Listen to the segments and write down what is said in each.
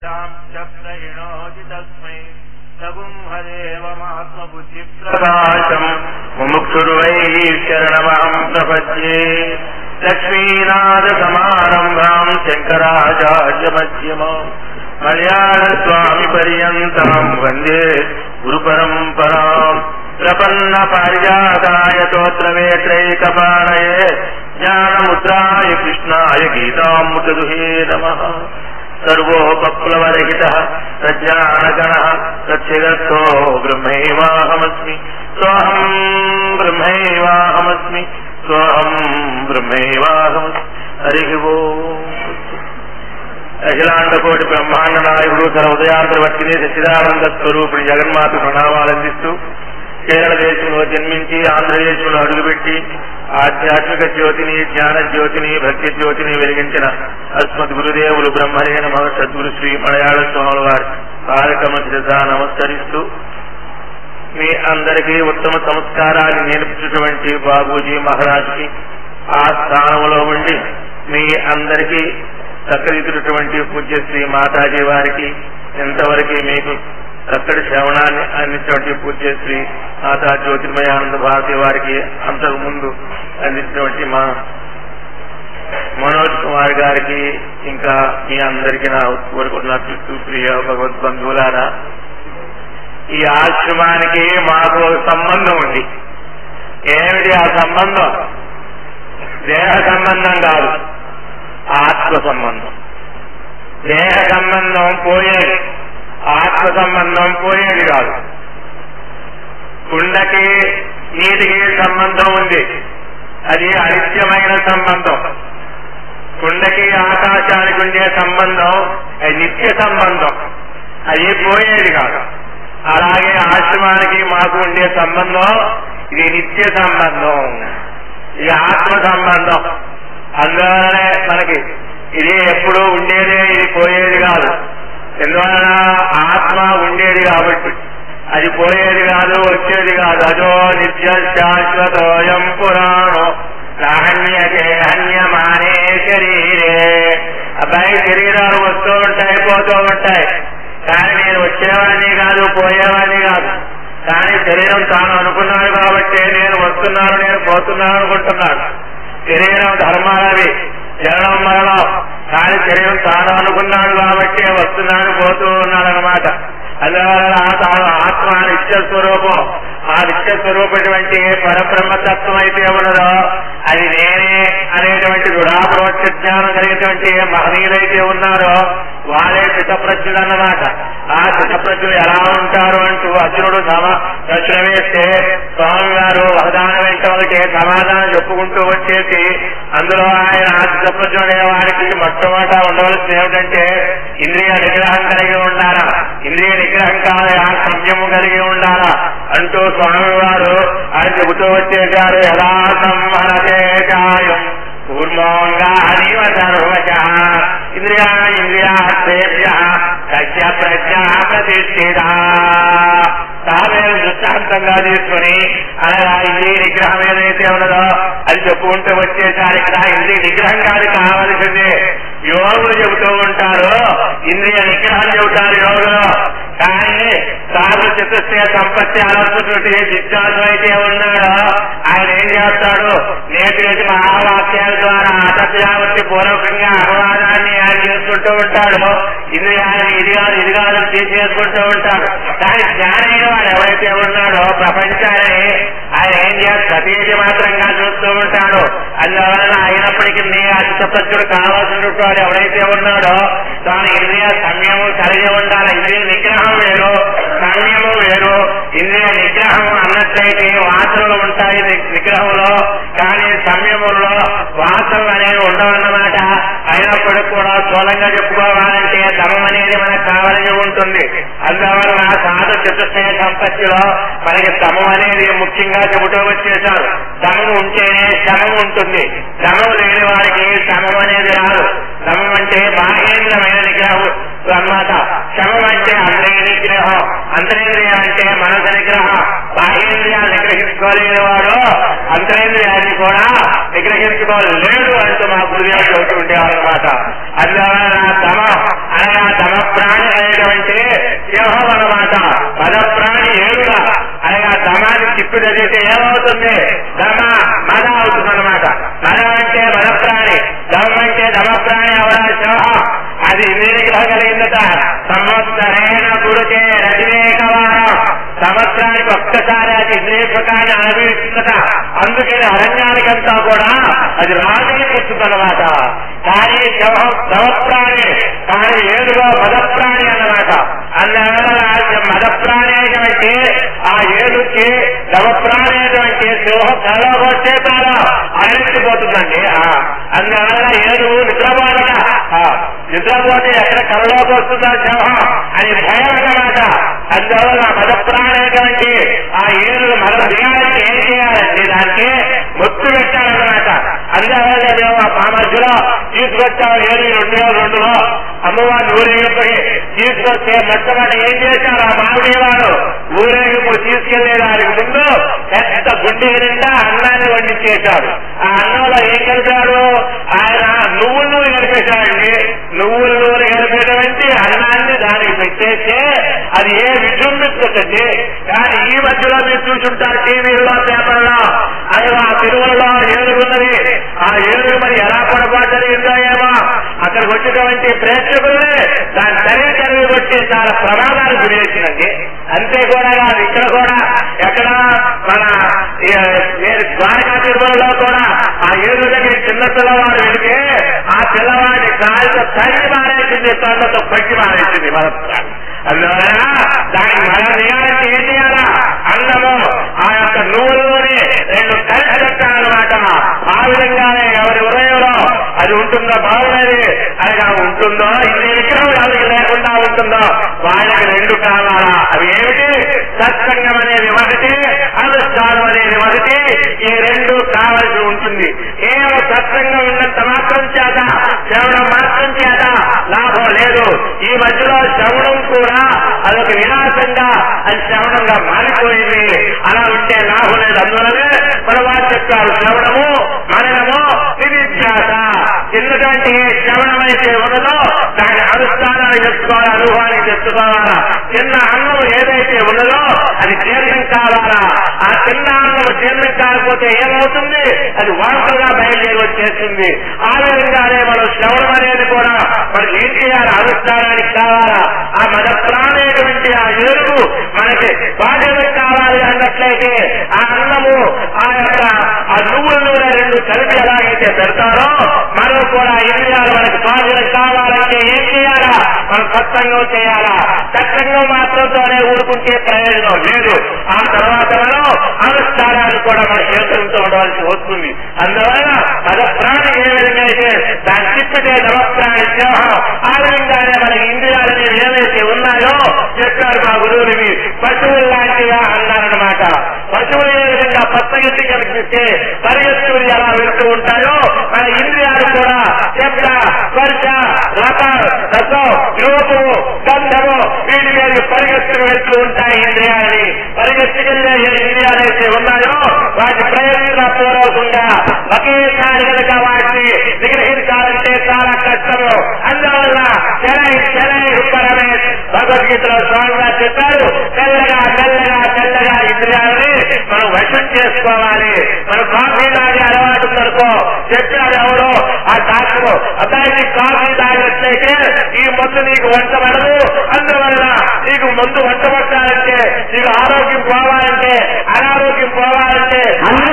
प्रहिणोति तस्मै सगुंहदेवमात्मबुद्धिप्रकाशम् मुमुक्षुर्वै शरणमहम् प्रपद्ये लक्ष्मीनाथसमारम्भाम् शङ्कराचार्यमध्यमाम् मलयाळस्वामिपर्यन्ताम् वन्दे गुरुपरम्पराम् प्रपन्नपारिजाताय तोत्रवेत्रैकपाणये ज्ञानमुद्राय कृष्णाय गीतामृतदुहे नमः सर्वोपप्लवरहितः प्रज्ञानगणः प्रत्यगर्थो ब्रह्मैवाहमस्मि सोऽहम् ब्रह्मैवाहमस्मि सोऽहम् ब्रह्मैवाहमस्मि हरिः ओम् అఖిలాండకోటి బ్రహ్మాండ నాయకుడు తన ఉదయాంతర్వర్తిని సచ్చిదానంద స్వరూపుడి జగన్మాత ప్రణామాలందిస్తూ కేరళ దేశంలో జన్మించి ఆంధ్రదేశంలో అడుగుపెట్టి ఆధ్యాత్మిక జ్యోతిని జ్ఞాన జ్యోతిని భక్తి జ్యోతిని వెలిగించిన అస్మద్ గురుదేవులు బ్రహ్మరేణ మహ సద్గురు శ్రీ మలయాళ స్వాముల వారి కార్యక్రమ శ్రద్ధ నమస్కరిస్తూ మీ అందరికీ ఉత్తమ సంస్కారాన్ని నేర్పించినటువంటి బాబూజీ మహారాజ్కి ఆ స్థానంలో ఉండి మీ అందరికీ చక్కదిద్దినటువంటి పూజ్య శ్రీ మాతాజీ వారికి ఎంతవరకు మీకు చక్కటి శ్రవణాన్ని అందించినటువంటి పూజ్య శ్రీ మాతా జ్యోతిర్మయానంద భారతి వారికి అంతకు ముందు అందించినటువంటి మా మనోజ్ కుమార్ గారికి ఇంకా మీ అందరికీ నా కోరుకున్న పిస్తూ ప్రియ భగవద్బంధువులారా ఈ ఆశ్రమానికి మాకు ఒక సంబంధం ఉంది ఏమిటి ఆ సంబంధం దేహ సంబంధం కాదు ఆత్మ సంబంధం దేహ సంబంధం పోయేది ఆత్మ సంబంధం పోయేది కాదు కుండకి నీటికి సంబంధం ఉంది అది అనిత్యమైన సంబంధం కుండకి ఆకాశానికి ఉండే సంబంధం అది నిత్య సంబంధం అది పోయేది కాదు అలాగే ఆశ్రమానికి మాకు ఉండే సంబంధం ఇది నిత్య సంబంధం ఇది ఆత్మ సంబంధం అందువలనే మనకి ఇది ఎప్పుడూ ఉండేదే ఇది పోయేది కాదు ఎందువలన ఆత్మ ఉండేది కాబట్టి అది పోయేది కాదు వచ్చేది కాదు అదో నిత్య శాశ్వతోయం పురాణం నాహన్యతే హన్యమానే శరీరే అబ్బాయి శరీరాలు వస్తూ ఉంటాయి పోతూ ఉంటాయి కానీ నేను వచ్చేవాడిని కాదు పోయేవాడిని కాదు కానీ శరీరం తాను అనుకున్నాను కాబట్టి నేను వస్తున్నాను నేను పోతున్నాను అనుకుంటున్నాను శరీరం ధర్మాలవి జననం మరణం కానీ శరీరం తాను అనుకున్నాడు కాబట్టి వస్తున్నాను పోతూ ఉన్నాడు అనమాట అందువల్ల తాను ఆత్మ నిత్య స్వరూపం ఆ నిత్య స్వరూపటువంటి పరబ్రహ్మతత్వం అయితే ఉన్నదో అది నేనే అనేటువంటి దృఢాప్రోక్ష జ్ఞానం కలిగినటువంటి మహనీయులైతే ఉన్నారో వారే చిత్తప్రజ్ఞులు అన్నమాట ఆ చిత్తప్రజ్ఞులు ఎలా ఉంటారు అంటూ అర్జునుడు సమ ప్రశ్న వేస్తే స్వామి గారు వరదాన వెంటలకి సమాధానం చెప్పుకుంటూ వచ్చేసి అందులో ఆయన ఆ చిత్తప్రజ్ఞుడు అనే వారికి మొట్టమొదట ఉండవలసింది ఏమిటంటే ఇంద్రియ నిగ్రహం కలిగి ఉండాలా ఇంద్రియ నిగ్రహం కావాలా సంయము కలిగి ఉండాలా అంటూ స్వామి వారు ఆయన చెబుతూ వచ్చేశారు ఎలా సంహరతే కాయం కూర్మోంగానివ సర్వశ ఇంద్రియా ఇంద్రియాభ్య సత్య ప్రజ్ఞా ప్రతిష్ఠిత తామే దృష్టాంతంగా తీసుకుని అనగా ఇంద్రియ నిగ్రహం ఏదైతే ఉన్నదో అది చెప్పుకుంటూ వచ్చేసారి ఇక్కడ ఇంద్రియ నిగ్రహం కాదు కావలసిందే యోగులు చెబుతూ ఉంటారు ఇంద్రియ నిగ్రహం చెబుతారు యోగులు కానీ తాను చతుర్థ సంపత్తి అనంతటువంటి జిజ్ఞాసు అయితే ఉన్నాడో ఆయన ఏం చేస్తాడు నేటి నేటి మహావాక్యాల ద్వారా అసత్యావతి పూర్వకంగా అపవాదాన్ని ఆయన చేసుకుంటూ ఉంటాడు ఇంద్రియాన్ని ఇది కాదు ఇది కాదు తీసేసుకుంటూ ఉంటాడు కానీ జ్ఞానైన వాడు ఎవరైతే ఉన్నాడో ప్రపంచాన్ని ఆయన ఏం చేస్తాడు సతీతి మాత్రంగా చూస్తూ ఉంటాడు అందువలన అయినప్పటికీ ఆ చిత్తప్రజ్ఞుడు కావాల్సినటువంటి వాడు ఎవరైతే ఉన్నాడో తాను ఇంద్రియ సంయమం కలిగి ఉండాలి ఇంద్రియ నిగ్రహం వేరు సంయమం వేరు ఇంద్రియ నిగ్రహం అన్నట్లయితే వాసనలు ఉంటాయి నిగ్రహంలో కానీ సంయమంలో వాసనలు అనేవి ఉండవన్నమాట అయినప్పటికీ కూడా స్థూలంగా చెప్పుకోవాలంటే దమం అనేది మనకు కావాలని ఉంటుంది అందువలన సాధ చతుష్టయ సంపత్తిలో మనకి దమం అనేది ముఖ్యంగా చెబుతూ వచ్చేసారు దమం ఉంటేనే శమం ఉంటుంది శమం లేని వారికి శమం అనేది రాదు శమం అంటే బాహ్యేంద్రమైన నిగ్రహం అన్నమాట శమం అంటే అంతరేంద్రియ నిగ్రహం అంతరేంద్రియ అంటే మనసు నిగ్రహం బాహ్యేంద్రియాలు నిగ్రహించుకోలేని వాడు అంతరేంద్రియాన్ని కూడా నిగ్రహించుకోలేడు అంటూ మా గురుదేవుడు చెబుతూ ఉండేవారు అనమాట అందువలన తమ అనగా తమ ప్రాణ సింహం అన్నమాట పద ప్రాణి ఏడుగా అనగా దమాన్ని తిప్పి చదివితే ఏమవుతుంది దమ మద అవుతుంది అనమాట మద అంటే మద ప్రాణి దమ అంటే దమ ప్రాణి అవడా సింహం అది ఇన్ని కలిగిందట సంవత్సరేణ గుడితే రజనీకవారం సంవత్సరానికి ఒక్కసారి అది ఇంద్రియ సుఖాన్ని అనుభవిస్తుందట అందుకని అరణ్యానికంతా కూడా అది రాజుని పుచ్చుతుందన్నమాట కానీ శవ శవప్రాణి కానీ ఏడులో మదప్రాణి అన్నమాట అందువల్ల మదప్రాణేటువంటి ఆ ఏడుకి శవప్రాణేటువంటి సింహం కళ్ళలో వస్తే చాలా అరణించిపోతుందండి ఆ, అందువల్ల ఏడు నిద్రపోట నిద్రపోతే ఎక్కడ కళ్ళలోకి వస్తుందా సింహం అని భయం అన్నమాట అందువల్ల మదప్రాణేటువంటి ఆ ఏడు మద దేహానికి ఏం చేయాలండి దానికి మొత్తు పెట్టాలన్నమాట అందువల్ల మేము ఆ పామర్శిలో తీసుకొచ్చాము ఏడు రెండు వేల రెండులో అమ్మవారిని ఊరేగింపు తీసుకొస్తే మొట్టమొదటి ఏం చేశారు ఆ మామిడి వారు ఊరేగింపు తీసుకెళ్లే దానికి ముందు పెద్ద గుండె నిండా అన్నాన్ని వండించేశారు ఆ అన్నంలో ఏం కలిపారు ఆయన నువ్వుల నూనె కలిపేశారండి నువ్వుల నూనె కలిపేటువంటి అన్నాన్ని దానికి పెట్టేస్తే అది ఏ విజృంభిస్తుంది కానీ ఈ మధ్యలో మీరు చూసుంటారు టీవీలో పేపర్లో అది ఆ తిరుమలలో ఏనుగున్నది ఆ ఏనుగు మరి ఎలా పొరపాటు జరిగిందో ఏమో అక్కడికి వచ్చినటువంటి ప్రేక్షకులే దాని తల్లి తల్లి వచ్చి చాలా ప్రమాదాలు గురేసిందండి అంతే కూడా కాదు ఇక్కడ కూడా ఎక్కడ మన ఈ, నేను ద్వారకా తిరుమలలో కూడా ఆ ఏడు దగ్గర చిన్న పిల్లవాడు వెళితే ఆ పిల్లవాడి కాళ్ళతో తల్లి మారేసింది తొండతో పట్టి మారేసింది మన అందువల్ల దానికి మన నియానికి ఏం చేయాలా అన్నము ఆ యొక్క నువ్వులోనే రెండు కలిసి పెట్టాలన్నమాట ఆ విధంగానే ఎవరి హృదయంలో అది ఉంటుందో బాగున్నది అనగా ఉంటుందో ఇన్ని విగ్రహం ఎవరికి లేకుండా ఉంటుందో వాళ్ళకి రెండు కావాలా అవి ఏమిటి సత్సంగం అనేది ఒకటి అనుష్ఠానం అనేది ఒకటి ఈ రెండు కావాల్సి ఉంటుంది కేవలం సత్సంగం ఉన్నంత మాత్రం చేత శ్రవణం మాత్రం చేత లాభం లేదు ఈ మధ్యలో శ్రవణం కూడా అదొక వినాశంగా అది శ్రవణంగా మారిపోయింది అలా ఉంటే లాభం లేదు అందువలనే మన వారు చెప్పారు శ్రవణము మననము నిధిధ్యాస ఎందుకంటే శ్రవణమైతే ఉన్నదో దాని అనుష్ఠానాన్ని తెచ్చుకోవాలి అనుభవాన్ని తెచ్చుకోవాలా చిన్న అన్నం ఏదైతే ఉన్నదో అది జీర్ణం కావాలా ఆ చిన్న అన్నం జీర్ణం కాకపోతే ఏమవుతుంది అది వాంతుగా బయలుదేరి వచ్చేస్తుంది ఆ విధంగానే మనం శ్రవణం అనేది కూడా మనకి ఏం చేయాలి అనుష్ఠానానికి కావాలా ఆ మద ప్రాణేటువంటి ఆ ఏరుగు మనకి బాధ్యత కావాలి అన్నట్లయితే ఆ అన్నము ఆ యొక్క ఆ నువ్వుల నూనె రెండు కలిపి ఎలాగైతే పెడతారో మనం కూడా ఇంద్రియాలు మనకి బాధ్యత కావాలంటే ఏం చేయాలా మనం సత్సంగం చేయాలా సత్సంగం మాత్రంతోనే ఊరుకుంటే ప్రయోజనం లేదు ఆ తర్వాత మనం అనుష్ఠానాలు కూడా మన చేతులతో ఉండవలసి వస్తుంది అందువల్ల పద ప్రాణి ఏ విధంగా అయితే దాన్ని తిప్పితే నవప్రాణి సింహం ఆ విధంగానే మన ఇంద్రియాలు అనేవి ఏవైతే ఉన్నాయో చెప్పారు మా గురువులకి పశువులు లాంటిగా అన్నారనమాట పశువులు ఏ విధంగా పచ్చగట్టి కనిపిస్తే పరిగెత్తులు ఎలా వెళ్తూ ఉంటాయో మన ఇంద్రియాలు కూడా శబ్ద స్పర్శ రస రసం రూపము గంధము వీటి మీద పరిగెత్తుకు వెళ్తూ ఉంటాయి ఇంద్రియాలని పరిగెత్తుకెళ్ళే ఏ ఇంద్రియాలు అయితే ఉన్నాయో వాటి ప్రయోజన పూర్వకంగా ఒకేసారి కనుక వాటిని నిగ్రహించాలంటే చాలా కష్టము అందువల్ల చెరై చెరై పరమే భగవద్గీతలో స్వామిగా చెప్పారు తెల్లగా తెల్లగా తెల్లగా ఇంద్రియాలని మనం వశం చేసుకోవాలి మన కాఫీ తాగే అలవాటు ఉందనుకో చెప్పాడు ఎవరో ఆ డాక్టర్ అబ్బాయి కాఫీ తాగినట్లయితే ఈ మందు నీకు వంట పడదు అందువల్ల నీకు మందు వంట పట్టాలంటే నీకు ఆరోగ్యం పోవాలంటే అనారోగ్యం పోవాలంటే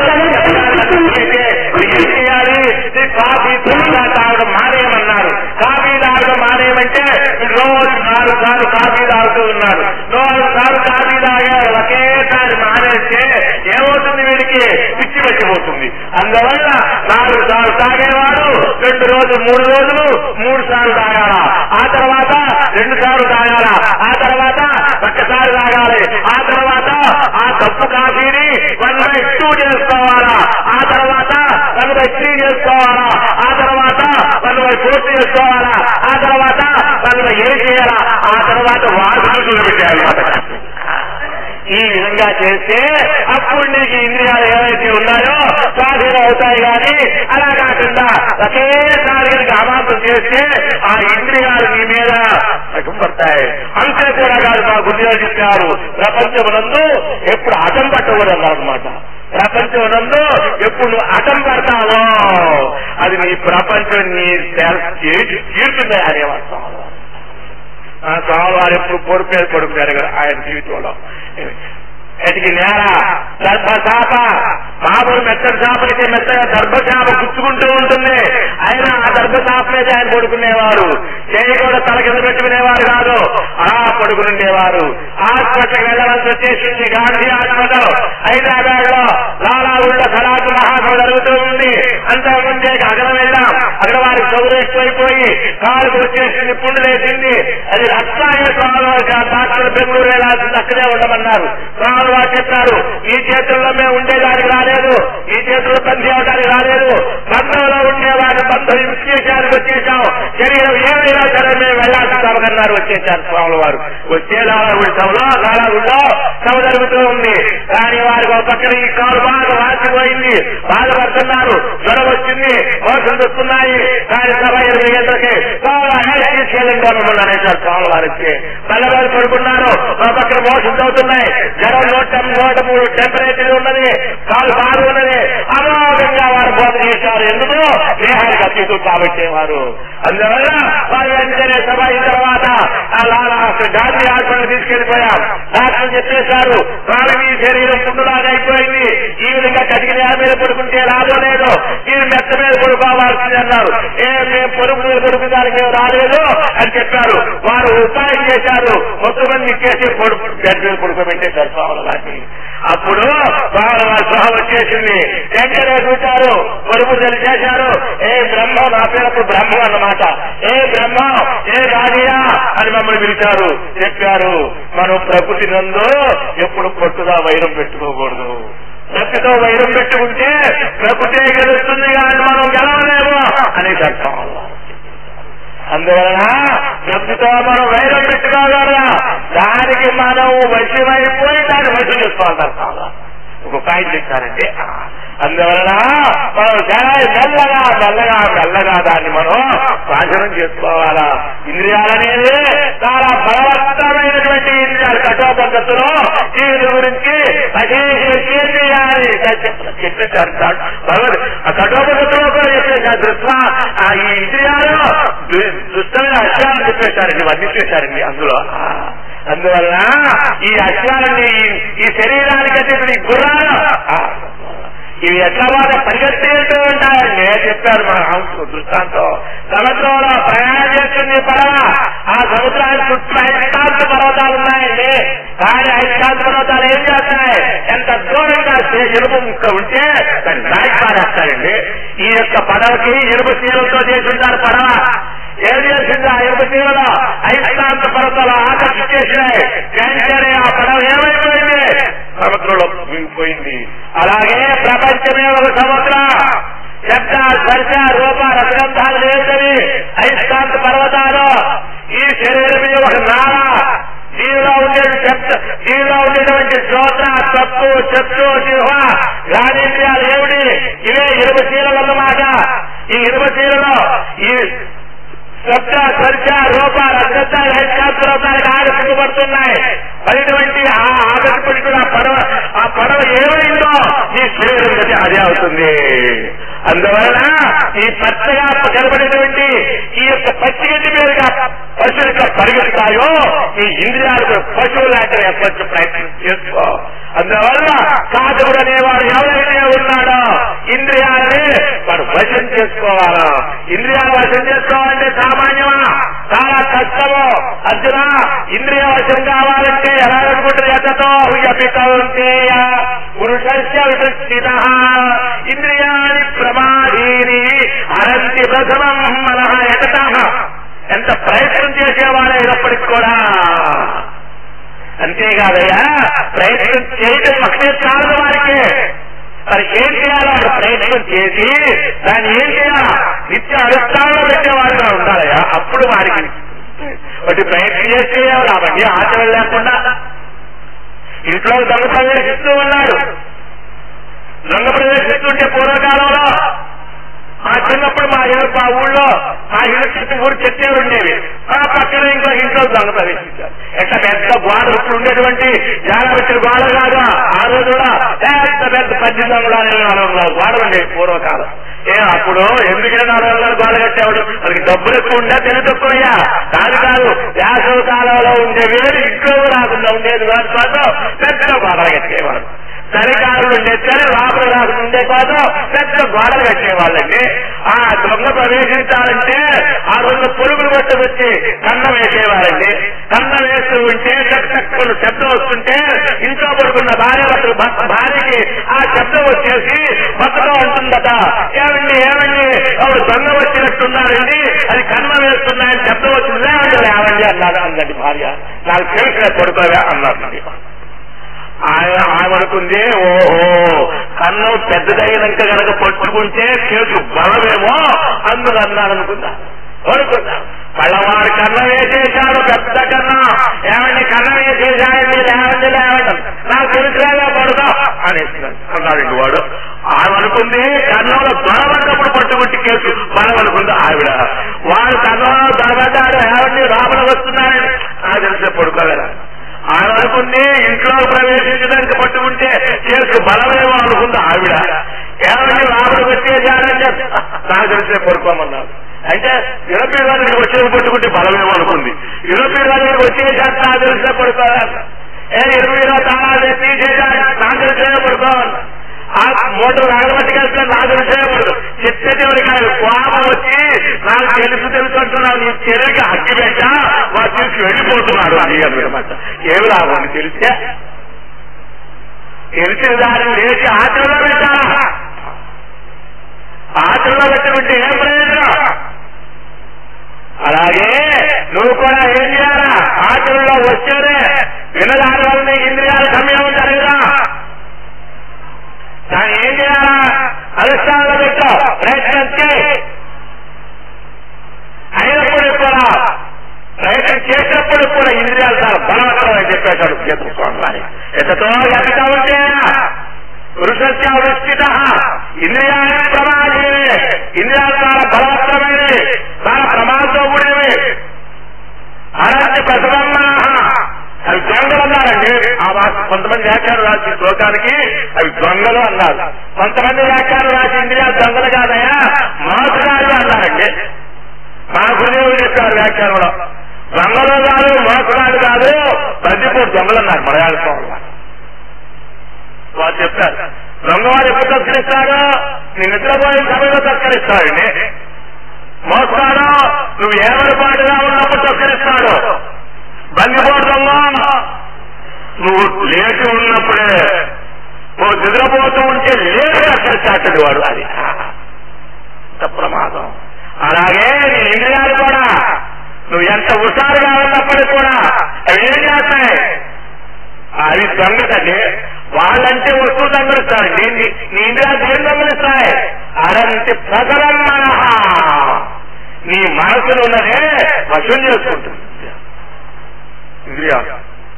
అయితే ఏం చేయాలి నీ కాఫీ త్వరగా తాగడం మానేయమన్నారు కాఫీ తాగడం మానేయమంటే రోజు నాలుగు సార్లు కాఫీ తాగుతూ ఉన్నారు నాలుగు సార్లు కాఫీ తాగారు ఒకేసారి మానేస్తే ఏమవుతుంది వీడికి పిచ్చి పట్టిపోతుంది అందువల్ల నాలుగు సార్లు తాగేవాడు రెండు రోజులు మూడు రోజులు మూడు సార్లు తాగాల ఆ తర్వాత రెండు సార్లు తాగాల ఆ తర్వాత ఒక్కసారి తాగాలి ఆ తర్వాత ఆ కప్పు కాఫీని వన్ బై టూ చేసుకోవాలా ఆ తర్వాత వన్ బై త్రీ చేసుకోవాలా ఆ తర్వాత వన్ బై ఫోర్ చేసుకోవాలా ఆ తర్వాత వన్ బై ఎయిట్ చేయాలా ఆ తర్వాత వాడు పెట్టాలి ఈ విధంగా చేస్తే అప్పుడు నీకు ఇంద్రియాలు ఏవైతే ఉన్నాయో స్వాధీనం అవుతాయి కానీ అలా కాకుండా ఒకేసారి కనుక అమాంతం చేస్తే ఆ ఇంద్రియాలు నీ మీద పడతాయి అంతే కూడా కాదు మా గురుగారు చెప్పారు ప్రపంచమునందు ఎప్పుడు అటం పట్టకూడదు అనమాట ప్రపంచమునందు ఎప్పుడు నువ్వు అటం పడతావో అది నీ ప్రపంచం నీ తీరుతుంది అనేవాడు స్వామివారు ఆ స్వామివారు ఎప్పుడు పొడిపేరు పడుకున్నారు కదా ఆయన జీవితంలో ఎటికి నేల గర్భశాప మామూలు మెత్తడి చేపలకి మెత్తగా గర్భశాప గుచ్చుకుంటూ ఉంటుంది ఆయన ఆ గర్భశాప మీద ఆయన పడుకునేవారు చేయి కూడా తల కింద పెట్టుకునేవారు కాదు అలా పడుకునేవారు హాస్పిటల్కి వెళ్ళవలసి వచ్చేసింది గాంధీ హాస్పిటల్ హైదరాబాద్ లో లాలాగుళ్ళ కళాకు మహాసభ జరుగుతూ ఉంది అంతకుముందే అక్కడ వెళ్ళాం అక్కడ వారికి చదువు ఎక్కువైపోయి కాలుకు వచ్చేసింది పుండు లేచింది అది రక్తాయ స్వామి డాక్టర్ బెంగళూరు వెళ్ళాల్సింది అక్కడే ఉండమన్నారు స్వామి వారు చెప్పారు ఈ చేతుల్లో మేము ఉండేదానికి రాలేదు ఈ చేతుల్లో బంధి అవడానికి రాలేదు బంధంలో ఉండేవాడిని బంధం విశేషానికి వచ్చేసాం శరీరం ఏమైనా సరే మేము వెళ్ళాల్సిందన్నారు వచ్చేసారు స్వాముల వారు వచ్చే లాలాగుడి సభలో లాలాగుడిలో సభ జరుగుతూ ఉంది కానీ వారికి ఒక పక్కన ఈ కాలు బాగా వాసిపోయింది బాధపడుతున్నారు జ్వరం వచ్చింది మోసం వస్తున్నాయి కానీ సభ ఇరవై గంటలకి తీసుకెళ్ళండి మమ్మల్ని అనేసారు స్వాముల వారికి పల్లెవారు పడుకున్నారు ఒక పక్కన మోషన్స్ అవుతున్నాయి జ్వరం నూట నూట మూడు టెంపరేచర్ ఉన్నది కాలు బాగా ఉన్నది అమోఘంగా వారు బోధ చేశారు ఎందుకు దేహానికి అతీతం కాబట్టి వారు అందువల్ల వారు వెంటనే సభ అయిన తర్వాత ఆ లాలా గాంధీ హాస్పిటల్ తీసుకెళ్లిపోయాం డాక్టర్ చెప్పేశారు స్వామి మీ శరీరం పుట్టులాగా అయిపోయింది ఈ విధంగా కటికి నేల మీద పడుకుంటే రాబోలేదు మీరు మెత్త మీద పడుకోవాల్సింది అన్నారు ఏ మేము పొరుగు మీద పడుకున్నానికి మేము రాలేదు అని చెప్పారు వారు ఉపాయం చేశారు మొత్తం మంది కేసీ పొడుపు గడ్డి మీద పడుకోబెట్టేశారు స్వాముల వాటిని అప్పుడు స్వాముల వారి సహ వచ్చేసింది వెంటనే చూశారు పొరుగు చేశారు ఏ బ్రహ్మ నా పేరప్పుడు బ్రహ్మ అన్నమాట ఏ బ్రహ్మ ఏ రాజయ్య అని మమ్మల్ని పిలిచారు చెప్పారు మనం ప్రకృతి నందు ఎప్పుడు పట్టుగా వైరం పెట్టుకోకూడదు ప్రకృతితో వైరం పెట్టుకుంటే ప్రకృతి గెలుస్తుంది కానీ మనం గెలవలేము అనేసి అర్థం అందువలన ప్రకృతితో మనం వైరం పెట్టుకోగలరా దానికి మనం వశమైపోయి దాన్ని వశం చేసుకోవాలి అర్థం ఒక పాయింట్ ఇచ్చారంటే అందువలన మనం చాలా మెల్లగా మెల్లగా మెల్లగా దాన్ని మనం నాశనం చేసుకోవాలా ఇంద్రియాలనేది చాలా బలవత్తమైనటువంటి ఇంద్రియాలు కఠోర పద్ధతిలో దీని గురించి చెప్పేశారు భగవద్ ఆ కఠోర పద్ధతిలో కూడా చెప్పేశారు దృష్ట ఈ ఇంద్రియాలు దుష్టమైన అక్షరాలు చెప్పేశారండి వర్ణించేశారండి అందులో అందువలన ఈ అక్షరాలని ఈ శరీరానికి అంటే గుర్రాలు ఇవి ఎట్లా వాళ్ళ పరిగెత్తేస్తూ ఉంటాయని నేను చెప్పారు మన హంసు దృష్టాంతం సముద్రంలో ప్రయాణం చేస్తుంది పడవ ఆ సముద్రానికి చుట్టూ ఐస్కాంత పర్వతాలు ఉన్నాయండి కానీ ఐస్కాంత పర్వతాలు ఏం చేస్తాయి ఎంత దూరంగా ఎలుపు ముక్క ఉంటే దాన్ని నాయి పారేస్తాయండి ఈ యొక్క పడవకి ఎలుపు తీరులతో చేసి ఉంటారు పడవ ఏం చేసింది ఆ యొక్క తీరులో ఐస్కాంత పర్వతాలు ఆకర్షించేసినాయి వెంటనే ఆ పడవ ఏమైపోయింది సముద్రంలో మునిగిపోయింది అలాగే ప్రపంచమే ఒక సముద్రం శబ్ద స్పర్శ రూప రసగంధాలు లేదని ఐస్కాంత పర్వతాలు ఈ శరీరం ఒక నార దీనిలో ఉండే శబ్ద దీనిలో ఉండేటువంటి శ్రోత్ర తప్పు చత్తు జిహ్వ జ్ఞానేంద్రియాలు ఏమిటి ఇవే ఇరువ శీలలు అన్నమాట ఈ ఇరువ శీలలో ఈ శబ్ద స్పర్శ రూప రసగంధ ఐస్కాంతరవతానికి ఆకర్షించబడుతున్నాయి అయినటువంటి ఆ ఆకర్షపడిన పడవ ఆ పడవ ఏమైందో ఈ శరీరం గతి అదే అవుతుంది అందువలన ఈ పచ్చగా కనబడినటువంటి ఈ యొక్క పచ్చిగడ్డి మీదుగా పశువులుగా పరిగెత్తుతాయో ఈ ఇంద్రియాలకు పశువులు లాంటి ఎప్పటి ప్రయత్నం చేసుకో అందువల్ల సాధకుడు అనేవాడు ఎవరైతే ఉన్నాడో ఇంద్రియాలని వాడు వశం చేసుకోవాలా ఇంద్రియాలు వశం చేసుకోవాలంటే సామాన్యమా చాలా కష్టము అర్జున ఇంద్రియ వశం కావాలంటే ఎలా అనుకుంటారు ఎంతతో యపితేయ పురుషస్య విశిత ఇంద్రియాన్ని ప్రమాదీని అరంతి ప్రథమం మన ఎకట ఎంత ప్రయత్నం చేసేవాడైనప్పటికి కూడా అంతేకాదయ్యా ప్రయత్నం చేయటం అక్కడే చాలదు వారికి మరి ఏం చేయాలో అక్కడ ప్రయత్నం చేసి దాన్ని ఏం చేయాలా నిత్య అనుష్ఠానం పెట్టేవాడుగా ఉండాలయ్యా అప్పుడు వారికి వాటి ప్రయత్నం చేస్తే రావండి ఆచరణ లేకుండా ఇంట్లో దొంగ ప్రవేశిస్తూ ఉన్నాడు దొంగ ప్రవేశిస్తుంటే పూర్వకాలంలో మా చిన్నప్పుడు మా ఇల్లు మా ఊళ్ళో మా ఇల్లు చుట్టూ ఊరు చెట్టే ఉండేవి ఆ పక్కన ఇంకో ఇంట్లో దొంగ ప్రవేశించారు ఎట్లా పెద్ద గోడ ఇప్పుడు ఉండేటువంటి జాగ్రత్త గోడ కాదు ఆ రోజుల్లో పెద్ద పెద్ద పద్ది దొంగలు గోడ ఉండేవి పూర్వకాలం ఏ అప్పుడు ఎందుకైనా నాలుగు వందల గోడ కట్టేవాడు మనకి డబ్బులు ఎక్కువ ఉండే తెలివి తక్కువయ్యా కాదు కాదు వేసవ కాలంలో ఉండే వేరు ఇంట్లో రాకుండా ఉండేది వాటి కోసం పెద్ద గోడలు కట్టేవాడు చలికాలంలో ఉండే చలి లోపల రాకుండా ఉండే కోసం పెద్ద గోడలు కట్టేవాళ్ళండి ఆ దొంగ ప్రవేశించాలంటే ఆ రెండు పొరుగులు పట్టుకొచ్చి కన్నం వేసేవారండి కన్నం వేస్తూ ఉంటే చక్కని శబ్దం వస్తుంటే ఇంట్లో పడుకున్న భార్య భర్తలు భర్త భార్యకి ఆ శబ్దం వచ్చేసి భర్తతో ఉంటుందట ఏమండి ఏమండి ఆవిడ దొంగ వచ్చినట్టున్నారండి అది కన్నం వేస్తున్నాయని శబ్దం వచ్చింది లేవండి లేవండి అన్నాడు అన్నది భార్య నాకు తెలిసిన పడుకోవా అన్నాడు ఆయన ఆమెనుకుంది ఓహో కన్నం పెద్దదైనాక గనక పట్టుకుంటే చేతు బలమేమో అందుకు అన్నాడు అనుకుందా అనుకుందా పళ్ళవారి కన్నం వేసేశాడు పెద్ద కన్నం ఏమండి కన్నం వేసేశాడండి లేవండి లేవండి నాకు తెలుసుగా పడుకో అనేసి అన్నాడు వాడు ఆమె అనుకుంది కన్నంలో దొరబడినప్పుడు పట్టుకుంటే కేసు బలం అనుకుంది ఆవిడ వాడు కన్నంలో దొరబడ్డాడు ఏమండి లోపల వస్తున్నాడని నాకు తెలిసే పడుకోలేరా ఆయన అనుకుంది ఇంట్లో ప్రవేశించడానికి పట్టుకుంటే చేసు బలమేమో అనుకుంది ఆవిడ ఏమంటే లోపలికి వచ్చేసారంటే నాకు తెలిసే పడుకోమన్నారు అయితే యూరోపియన్ వాళ్ళకి వచ్చే పట్టుకుంటే బలమేమో అనుకుంది యూరోపియన్ వాళ్ళకి వచ్చేసారు నాకు తెలిసే పడుకోవాలి ఏ ఇరవై తాళా తీసేసారు నాకు తెలిసే పడుకోమన్నారు ఆ మోటార్ ఆగబట్టుకెళ్తే నాకు తెలిసేవాడు చిత్తటి కాదు కోపం వచ్చి నాకు తెలుసు తెలుసు అంటున్నాను నీ చెరువుకి అగ్గి పెట్ట వాడు తీసుకు వెళ్ళిపోతున్నాడు అని అనమాట ఏమి రావాలి తెలిసే తెలిసిన దాన్ని లేచి ఆచరణలో పెట్టాలా ఆచరణలో పెట్టుకుంటే ఏం ప్రయోజనం అలాగే నువ్వు కూడా ఏం చేయాలా ఆచరణలో వచ్చేదే వినదాని వల్ల ఇంద్రియాల సమయం జరగదా దాన్ని ఏం చేయాలా అనుష్ఠానంలో పెట్టు ప్రయత్నం చేయి అయినప్పుడు కూడా ప్రయత్నం చేసినప్పుడు కూడా ఇంద్రియాలు చాలా బలవంతం అని చెప్పేశాడు చేతుకోవాలి వారి ఎంతతో ఎంత ఉంటే పురుషస్య వృష్టిత ఇంద్రియాన్ని ప్రమాదే ఇంద్రియాలు చాలా బలవత్తమైనవి చాలా ప్రమాదంతో కూడినవి అలాంటి ప్రసవమ్మ అవి దొంగలు అన్నారండి ఆ మాట కొంతమంది వ్యాఖ్యానం రాసి శ్లోకానికి అవి దొంగలు అన్నారు కొంతమంది వ్యాఖ్యానం రాసి ఇంద్రియాలు దొంగలు కాదయా మోసగాళ్ళు అన్నారండి మా గురుదేవుడు చెప్పారు వ్యాఖ్యానంలో దొంగలు కాదు మోసగాళ్ళు కాదు ప్రతిపూర్ దొంగలు అన్నారు మలయాళ స్వామి వారు చెప్పారు దొంగవాడు ఎప్పుడు తస్కరిస్తాడు నీ నిద్రపోయిన సమయంలో తస్కరిస్తాడండి మోస్తాడు నువ్వు ఏమరపాటుగా ఉన్నప్పుడు తస్కరిస్తాడు బందిపోతావా నువ్వు లేచి ఉన్నప్పుడే ఓ నిద్రపోతూ ఉంటే లేచి తస్కరిస్తాడు వాడు అది అంత ప్రమాదం అలాగే నీ ఇంద్రియాలు కూడా నువ్వు ఎంత హుషారుగా ఉన్నప్పటికీ కూడా అవి ఏం చేస్తాయి అవి దొంగతండి వాళ్ళంటే వస్తువు దొంగలిస్తారండి నీ- నీ ఇంద్రియాలు ఏం దొంగలిస్తాయి అలాంటి ప్రసరం మనహ నీ మనసులో ఉన్నదే వశం చేసుకుంటుంది ఇంద్రియాలు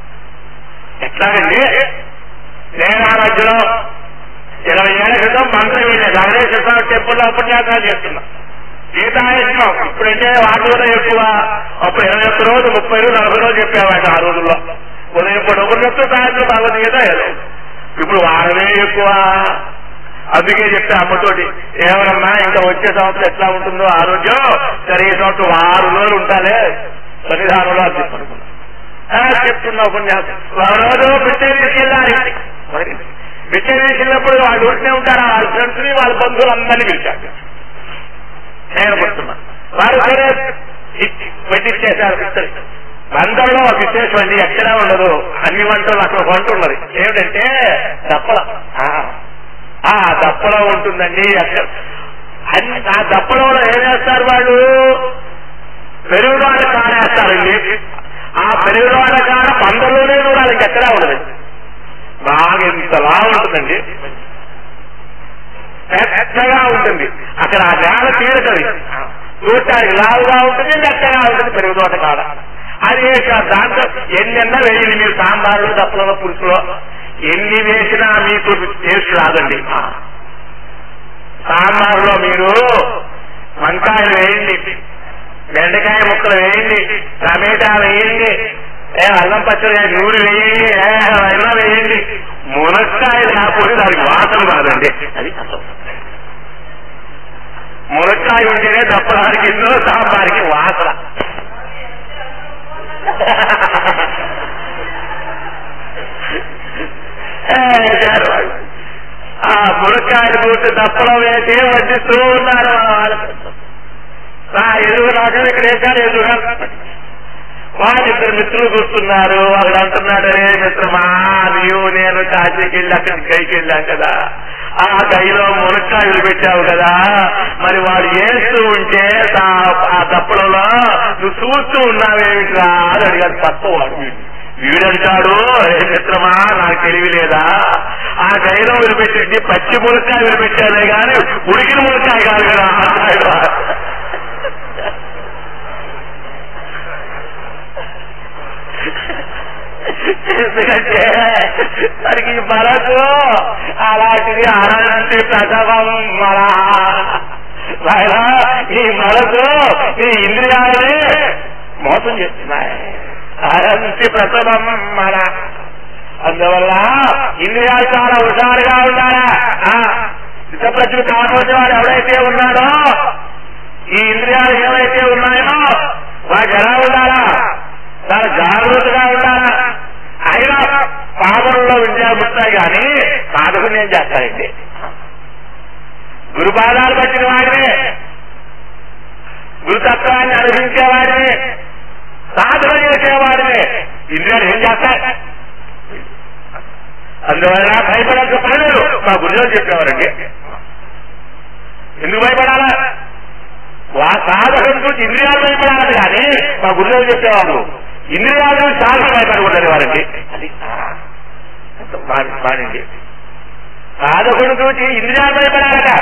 ఎట్లాగండి నేను ఆ మధ్యలో ఇరవై ఏళ్ల క్రితం మంత్రం వెళ్ళేది వెంకటేశ్వర స్వామి టెంపుల్లో ఉపన్యాసాలు చేస్తున్నా గీతాయజ్ఞం ఇప్పుడంటే వాటిలో ఎక్కువ అప్పుడు ఇరవై ఒక్క రోజు ముప్పై రోజు నలభై రోజు చెప్పేవాట ఆ రోజుల్లో ఉదయం పూట ఒకరు చెప్తూ సాయంత్రం భగవద్గీత ఏదో ఇప్పుడు వారమే ఎక్కువ అందుకే చెప్తే అమ్మతోటి ఏమన్నా ఇంకా వచ్చే సంవత్సరం ఎట్లా ఉంటుందో ఆరోగ్యం సరే ఈ సంవత్సరం ఆరు రోజులు ఉంటాలే సన్నిధానంలో అని చెప్పనుకున్నా ఆ, చెప్తున్నా ఉపన్యాసం ఒక రోజు బిడ్డ తీసుకెళ్ళాలి మరి బిడ్డ తీసుకెళ్ళినప్పుడు వాళ్ళు ఊరికే ఉంటారు వాళ్ళ ఫ్రెండ్స్ ని వాళ్ళ బంధువులందరినీ పిలిచారు నేను పడుతున్నా వారు సరే ఇచ్చి పెట్టించేశారు ఇద్దరు వంటల్లో ఒక విశేషం అండి ఎక్కడా ఉండదు అన్ని వంటలు అక్కడ ఒక వంట ఉన్నది ఏమిటంటే దప్పల ఆ, ఆ దప్పలో ఉంటుందండి ఎక్కడ అన్ని ఆ దప్పలలో ఏం చేస్తారు వాళ్ళు పెరుగుదల కారేస్తారండి ఆ పెరుగుదల కాడ పందలోనే చూడాలి ఇంకెక్కడా ఉండదు బాగా ఇంతలా ఉంటుందండి పెద్దగా ఉంటుంది అక్కడ ఆ నేల తీరుతుంది చూడటానికి లావుగా ఉంటుంది మెత్తగా ఉంటుంది పెరుగు తోట కాడ అది దాంట్లో ఎన్నెన్న వేయండి మీరు సాంబార్లు దప్పలలో పులుసులో ఎన్ని వేసినా మీకు టేస్ట్ రాదండి సాంబార్లో మీరు వంకాయలు వేయండి బెండకాయ ముక్కలు వేయండి టమేటా వేయండి ఏ అల్లం పచ్చడి నూనె వేయండి ఏ అయినా వేయండి మునక్కాయ లేకపోతే దానికి వాసన రాదండి అది అసలు మునక్కాయ ఉంటేనే దప్పడానికి ఇందులో సాంబార్కి వాసన ఆ మునక్కాయలు కూర్చు దప్పడం వేసి వడ్డిస్తూ ఉన్నారు మన వాళ్ళు నా ఎదుగు నాకు ఇక్కడ వేశారు ఎదురుగా వాళ్ళిద్దరు మిత్రులు కూర్చున్నారు వాళ్ళు అంటున్నాడు రే మిత్రమా నీవు నేను కాశీకి వెళ్ళి అక్కడికి గైకి వెళ్ళాం కదా ఆ గైలో మునక్కాయలు పెట్టావు కదా మరి వాడు వేస్తూ ఉంటే తా- ఆ దప్పడంలో నువ్వు చూస్తూ ఉన్నావేమిట్రా అని అడిగాడు తప్ప వాడు వీడు. వీడంటాడు "ఏ మిత్రమా నాకు తెలివి లేదా ఆ గైలో వదిలిపెట్టి పచ్చి మునక్కాయ వదిలిపెట్టానే గాని ఉడికిన మునక్కాయ కాదు కదా అన్నాడు ఎందుకంటే మనకి మనకు అలాంటిది అనంతి ప్రథమం మన నాయనా, ఈ మనసు ఈ ఇంద్రియాలని మోసం చేస్తున్నాయి అనంతి ప్రథమం మన అందువల్ల ఇంద్రియాలు చాలా హుషారుగా ఉండాలా చిత్తప్రజ్ఞు కాకపోతే వాడు ఎవడైతే ఉన్నాడో ఈ ఇంద్రియాలు ఏవైతే ఉన్నాయో వాటి ఎలా ఉండాలా చాలా జాగ్రత్తగా ఉండాలా అయినా పాదంలో విద్యాబుస్తాయి కానీ సాధకుని ఏం చేస్తారండి గురుపాదాలు పట్టిన వాడిని గురుతత్వాన్ని అనుభవించేవాడిని సాధన చేసేవాడిని ఇంద్రియాలు ఏం చేస్తారు అందువల్ల భయపడాల్సిన పని లేదు మా గురువులు చెప్పేవారండి ఎందుకు భయపడాలా వా సాధకం చూసి ఇంద్రియాలు భయపడాలి కానీ మా గురువులు చెప్పేవారు ఇంద్రియాలు చూసి సాధన భయపడకూడదు వారండి అది వాడండి సాధకుడు చూసి ఇంద్రియాలు భయపడాలట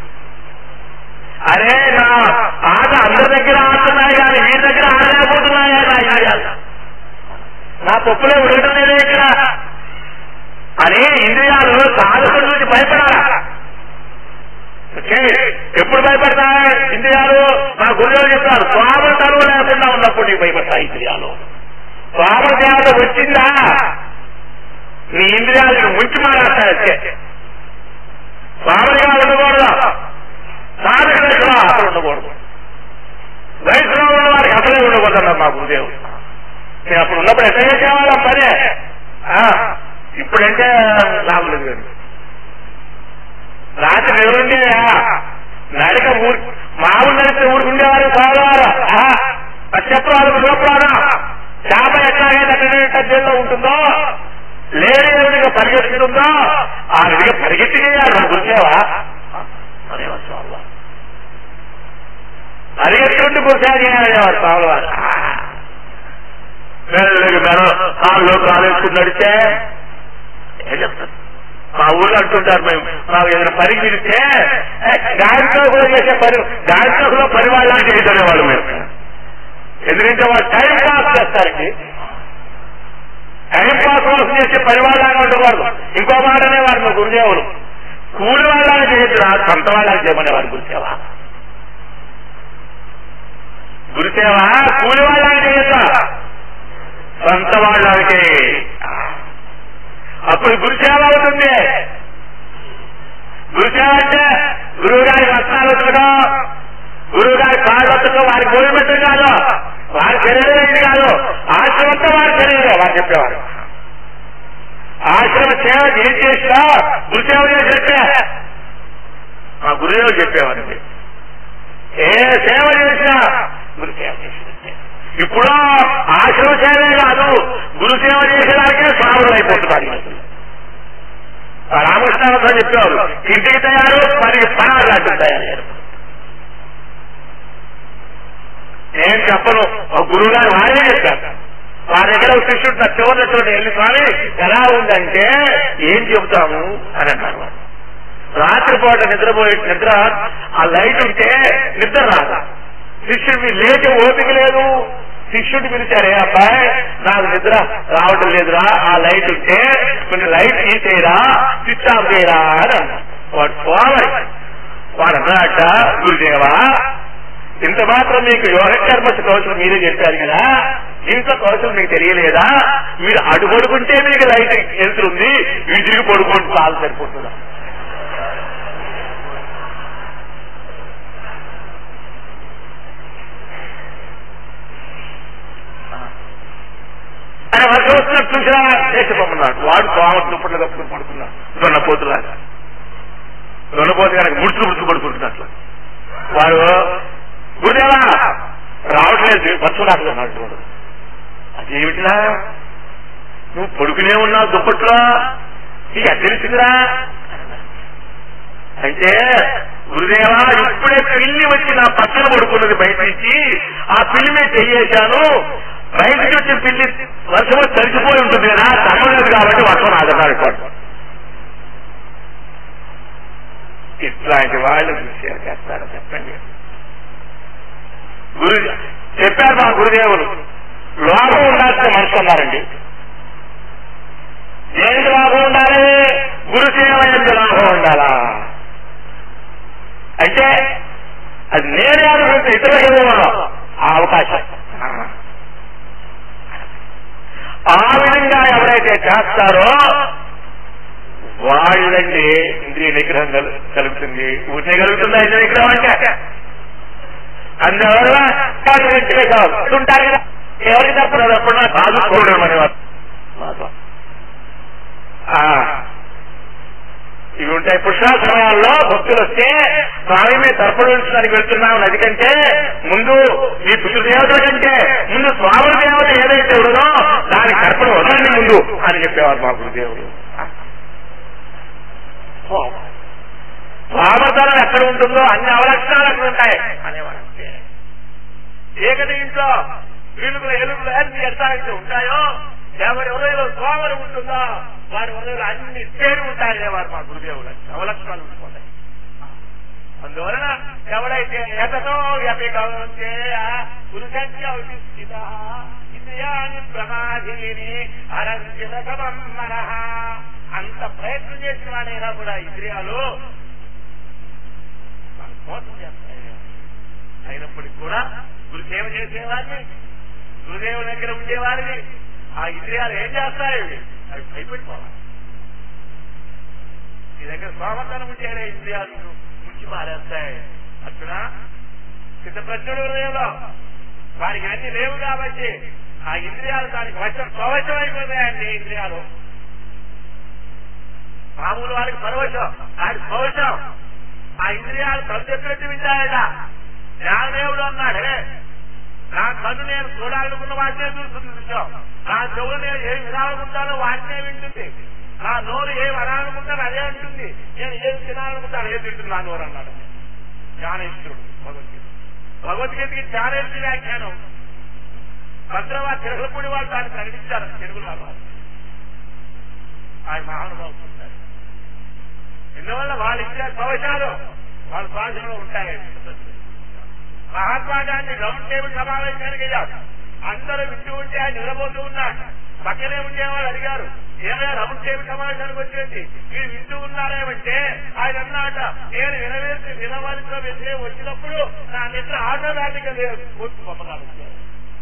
అరే నా ఆట అందరి దగ్గర ఆడుతున్నాయి కానీ వీరి దగ్గర ఆడలేకపోతున్నాయా నా ఇంద్రియాలు నా పప్పులే ఉడకటం లేదే ఇక్కడ అని ఇంద్రియాలు సాధకుడు చూసి భయపడాలా ఓకే? ఎప్పుడు భయపడతాయి ఇంద్రియాలు మా గురువు చెప్తారు స్వామ తరువు లేకుండా ఉన్నప్పుడు నీకు భయపడతాయి ఇంద్రియాలు స్వామ దేవత వచ్చిందా నీ ఇంద్రియాలను ముంచి మారేస్తాయి స్వామిగా ఉండకూడదు సాధక దశలో అసలు ఉండకూడదు వయసులో ఉన్న వారికి అసలే ఉండకూడదు మా గురుదేవుడు నేను అప్పుడు ఉన్నప్పుడు ఎట్లా చేసేవాళ్ళం పనే ఆ, ఇప్పుడంటే లాభం లేదు కానీ. రాత్రి ఎవరుండేదా నడక ఊరు మామూలు నడిస్తే ఊరుకుండేవారు కావాలా చెప్పరాదు చూపరాదా చేప ఎట్లాగైతే అక్కడ ఉంటుందో లేని విధంగా పరిగెత్తుతుందో ఆ విధంగా పరిగెత్తి చేయాలి గురిసేవా పరిగెత్తుంటే గురిసేవ చేయాలి స్వామి వారు మెల్లగా మెడ కాళ్ళు కాలేసుకుని నడిస్తే ఏం చెప్తారు మా ఊళ్ళో అంటుంటారు మేము మాకు ఏదైనా పని పిలిస్తే గాడిలో కూడా చేసే పని గాడిలో పని వాళ్ళని చేసేవాళ్ళు వాళ్ళు మేము ఎందుకంటే వాళ్ళు టైం పాస్ చేస్తారండి టైం పాస్ కోసం చేసే పని వాళ్ళగా ఉండకూడదు ఇంకో మాట అనేవారు మా గురుదేవులు కూలి వాళ్ళని చేయొచ్చు రా సొంత వాళ్ళని చేయమనేవారు గురుసేవ గురుసేవ కూలి వాళ్ళని చేయొచ్చా సొంత వాళ్ళకి అప్పుడు గురుసేవ అవుతుంది గురుసేవ అంటే గురువు గారి వస్త్రాలు ఉతకడం గురువు గారి కాళ్ళు ఉతకడం వారి గోలు పెట్టడం కాదు వారి శరీరం ఇది కాదు ఆశ్రమంతా వారి శరీరం వారు చెప్పేవారు ఆశ్రమ సేవ ఏం చేసినా గురుసేవ చేసినట్టే మా గురుదేవులు చెప్పేవారండి ఏ సేవ చేసినా గురుసేవ చేసినట్టే ఇప్పుడు ఆశ్రమ సేవే కాదు గురుసేవ చేసేదానికే స్వాములు అయిపోతున్నారు రామకృష్ణ చెప్పేవారు ఇంటికి తయారు మరి పనాలు తయారయ్యారు నేను చెప్పను ఒక గురువు గారు వారే చెప్తారు వారి దగ్గర ఒక శిష్యుడు నా చివరి చూడండి వెళ్ళి స్వామి ఎలా ఉందంటే ఏం చెబుతాము అని అన్నారు వారు రాత్రిపూట నిద్రపోయే నిద్ర ఆ లైట్ ఉంటే నిద్ర రాదు శిష్యుడికి లేచి ఓపిక లేదు శిష్యుడు పిలిచారే అబ్బాయి నాకు నిద్ర రావటం లేదురా ఆ లైట్ ఉంటే కొన్ని లైట్ తీసేయరా స్విచ్ ఆఫ్ చేయరా అని అన్నాడు. వాడు పోవాలి వాడు అన్నట గురుదేవా ఇంత మాత్రం మీకు యోగకర్మస్ కౌశలం మీరే చెప్పారు కదా ఇంత కౌశలం మీకు తెలియలేదా మీరు అటు పడుకుంటే మీకు లైట్ వెళ్తుంది ఇటు తిరిగి పడుకోండి చాలు సరిపోతుందా ఆయన వాడు చూస్తున్నట్టు చూసినా దేశపోమన్నాడు వాడు దోమ దుప్పట్లు కప్పుకుని పడుకున్నాడు దొన్నపోతులాగా దొన్నపోతు కనుక ముడుచు ముడుచు పడుకుంటున్నట్లు వాడు గురుదేవా రావట్లేదు పచ్చులాగా అన్నాడు వాడు అదేమిటిలా నువ్వు పడుకునే ఉన్నావు దుప్పట్లో నీకు అద్దెలిసిందిరా అంటే గురుదేవా ఇప్పుడే పిల్లి వచ్చి నా పక్కన పడుకున్నది బయట నుంచి ఆ పిల్లి మీద చెయ్యేశాను బయటకి వచ్చిన పిల్లి వర్షం తడిచిపోయి ఉంటుంది కదా తగ్గలేదు కాబట్టి వర్షం రాదన్నాడు వాడు. ఇట్లాంటి వాళ్ళు విషయాలు చేస్తారా చెప్పండి గురు చెప్పారు మా గురుదేవులు లోపం ఉండాల్సిన మనిషి అన్నారండి దేనికి లాభం ఉండాలి గురుసేవ ఎంత లాభం ఉండాలా అంటే అది నేనే అనుకుంటే ఇతరులకు ఆ అవకాశం ఆ విధంగా ఎవరైతే చేస్తారో వాళ్ళండి ఇంద్రియ నిగ్రహం కలు- కలుగుతుంది ఊరినే కలుగుతుందా ఇంద్రియ నిగ్రహం అంటే అందువల్ల కాన్ఫిడెంట్గా కాదు ఉంటారు కదా ఎవరికి తప్పదు ఎప్పుడన్నా కాదుకోవడం అనేవారు ఆ, ఇవి ఉంటాయి పురుషాశ్రమాల్లో భక్తులు వస్తే స్వామి మీద తర్పణ ఉంచడానికి వెళ్తున్నాం నది కంటే ముందు ఈ పితృదేవతల కంటే ముందు స్వామి దేవత ఏదైతే ఉన్నదో దానికి తర్పణ వదండి ముందు అని చెప్పేవారు మా గురుదేవుడు స్వామతనం ఎక్కడ ఉంటుందో అన్ని అవలక్షణాలు అక్కడ ఉంటాయి అనేవారు ఏకటి ఇంట్లో వీలుగులు ఎలుగులు అన్ని ఎట్టాయితే ఉంటాయో ఎవరి హృదయంలో స్వామరు ఉంటుందో వారి హృదయంలో అన్ని పేరు ఉంటాయనేవారు మా గురుదేవులు అవలక్షణాలు ఉంటున్నాయి అందువలన ఎవడైతే ఎతనో వ్యపికంతే పురుషంచ స్థిత ఇంద్రియాన్ని ప్రమాధీని అరంజిత మనః అంత ప్రయత్నం చేసిన వాడైనా కూడా ఇంద్రియాలు వాళ్ళు మోసం చేస్తాయి అయినప్పటికీ కూడా గురుసేవ చేసేవారిని గురుదేవుల దగ్గర ఉండేవారిని ఆ ఇంద్రియాలు ఏం చేస్తాయి అవి భయపడిపోవాలి నీ దగ్గర స్వామతనం ఉంటేనే ఇంద్రియాలు ముంచి మారేస్తాయి అక్కడ సిద్ధప్రజ్ఞుడు హృదయంలో వారికి అన్ని లేవు కాబట్టి ఆ ఇంద్రియాలు దానికి వశం స్వవశం అయిపోతాయండి ఇంద్రియాలు మామూలు వారికి పరవశం వారికి స్వవశం ఆ ఇంద్రియాలు తను చెప్పినట్టు వింటాయట జ్ఞానదేవుడు అన్నాడే నా కన్ను నేను చూడాలనుకున్న వాటినే చూస్తుంది దృశ్యం నా చెవులు నేను ఏం వినాలనుకుంటానో వాటినే వింటుంది నా నోరు ఏం అనాలనుకుంటానో అదే అంటుంది నేను ఏం తినాలనుకుంటాను ఏం తింటుంది నా నోరు అన్నాడు జ్ఞానేశ్వరుడు భగవద్గీత భగవద్గీతకి జ్ఞానేశ్వరి వ్యాఖ్యానం భద్రవా తిరగలపూడి వాళ్ళు దాన్ని ప్రకటించారు తెలుగులో వాళ్ళు ఆయన మహానుభావులు ఉంటారు ఎందువల్ల వాళ్ళ ఇచ్చే ప్రవచనాలు వాళ్ళ భాషలో ఉంటాయి మహాత్మా గాంధీ రౌండ్ టేబుల్ సమావేశానికి వెళ్ళారు అందరూ వింటూ ఉంటే ఆయన నిలబోతూ ఉన్నాడు పక్కనే ఉండేవాళ్ళు అడిగారు ఏమైనా రౌండ్ టేబుల్ సమావేశానికి వచ్చింది మీరు వింటూ ఉన్నారేమంటే ఆయన అన్నాట నేను వినవేసి వినవలసిన విషయం వచ్చినప్పుడు నా నిద్ర ఆటోమేటిక్ లేదు పూర్తి పంపకాలు వచ్చారు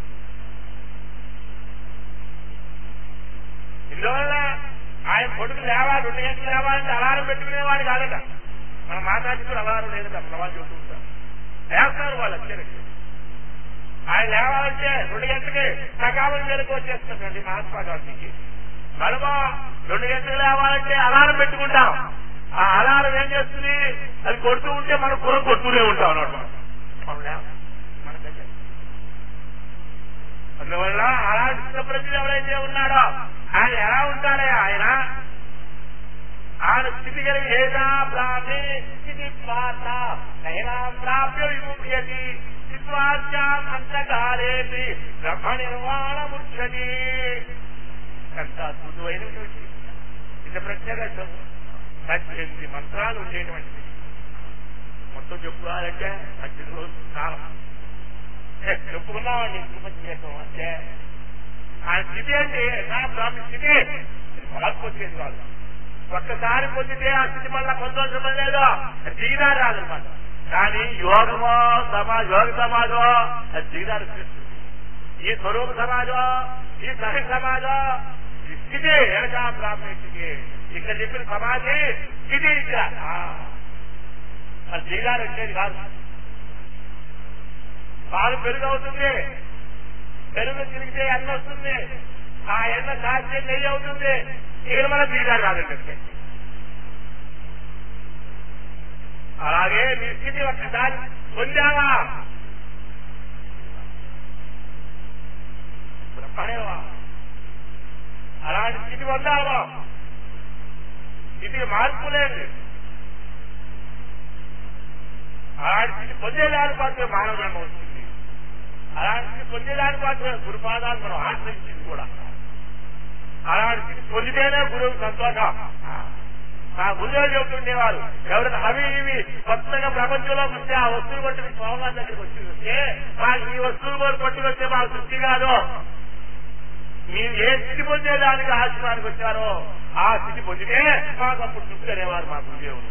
ఇందువల్ల ఆయన కొడుకు లేవాలి రెండు గంటలు లేవాలంటే అలారం పెట్టుకునేవాడు కాదట మన మాతాజీకుడు అలారం లేదట మన చెబుతూ ఉంటారు లేస్తారు వాళ్ళు వచ్చేది ఆయన లేవాలంటే రెండు గంటలకి సకాలం మేరకు వచ్చేస్తుందండి మహాత్మా గాంధీకి మనమో రెండు గంటలకు లేవాలంటే అలారం పెట్టుకుంటాం ఆ అలారం ఏం చేస్తుంది అది కొడుతూ ఉంటే మనం కుర్ర కొడుతూనే ఉంటాం అన్నమాట మనం. మనం లేవం. మనకైతే. అందువల్ల అలాంటి చిత్తప్రజ్ఞుడు ఎవరైతే ఉన్నాడో ఆయన ఎలా ఉంటాడే ఆయన ఆయన స్థితి కలిగి ఏదా ప్రాప్తి స్థితి పాత నైనా ప్రాప్య విముఖ్యతి స్థిత్వాచ్యాం అంతకాలేపి బ్రహ్మ నిర్వాణ ముఖ్యతి ఎంత అద్భుతమైనటువంటి ఇది ప్రత్యేక పద్దెనిమిది మంత్రాలు ఉండేటువంటిది మొత్తం చెప్పుకోవాలంటే పద్దెనిమిది రోజులు కాలం ఏ, చెప్పుకున్నామండి తిరుపతి చేసాం అంటే ఆ స్థితి అంటే నా బ్రాహ్మణ స్థితి మార్పు వచ్చేది కాదు ఒక్కసారి పొందితే ఆ స్థితి మళ్ళా పొందవలసిన లేదు దిగిదారి రాదనమాట కానీ యోగమో సమా యోగ సమాజం అది దిగిదారి సృష్టి ఈ స్వరూప సమాజం ఈ సహి సమాజం ఈ స్థితి ఎనకా బ్రాహ్మణ స్థితి ఇక్కడ చెప్పిన సమాధి స్థితి ఇక్కడ ఆ. మరి దిగారు వచ్చేది కాదు పాలు పెరుగు అవుతుంది పెరుగు తిరిగితే ఎన్న వస్తుంది ఆ ఎన్న కాస్తే నెయ్యి అవుతుంది ఇక్కడ మన దిగారు రాదండి అలాగే నీ స్థితి ఒక్కసారి పొందావా బ్రహ్మణేవా అలాంటి స్థితి పొందావా ఇది మార్పు లేదు అలాంటి స్థితి పొందేదాని మాత్రమే మానవ జన్మ వస్తుంది అలాంటి స్థితి పొందేదాని మాత్రమే గురుపాదాలు మనం ఆశ్రయించింది కూడా అలాంటి స్థితి పొందితేనే గురువు సంతోషం ఆ గురుదేవులు చెబుతుండేవారు ఎవరైనా అవి ఇవి కొత్తగా ప్రపంచంలోకి వస్తే ఆ వస్తువులు పట్టుకుని స్వామివారి దగ్గరికి వచ్చి వస్తే మాకు ఈ వస్తువులు కూడా పట్టుకొస్తే మాకు తృప్తి కాదు మీరు ఏ స్థితి పొందేదానికి ఆశ్రమానికి వచ్చారో ఆ స్థితి పొందితే మాకు అప్పుడు తృప్తి అనేవారు మా గురుదేవులు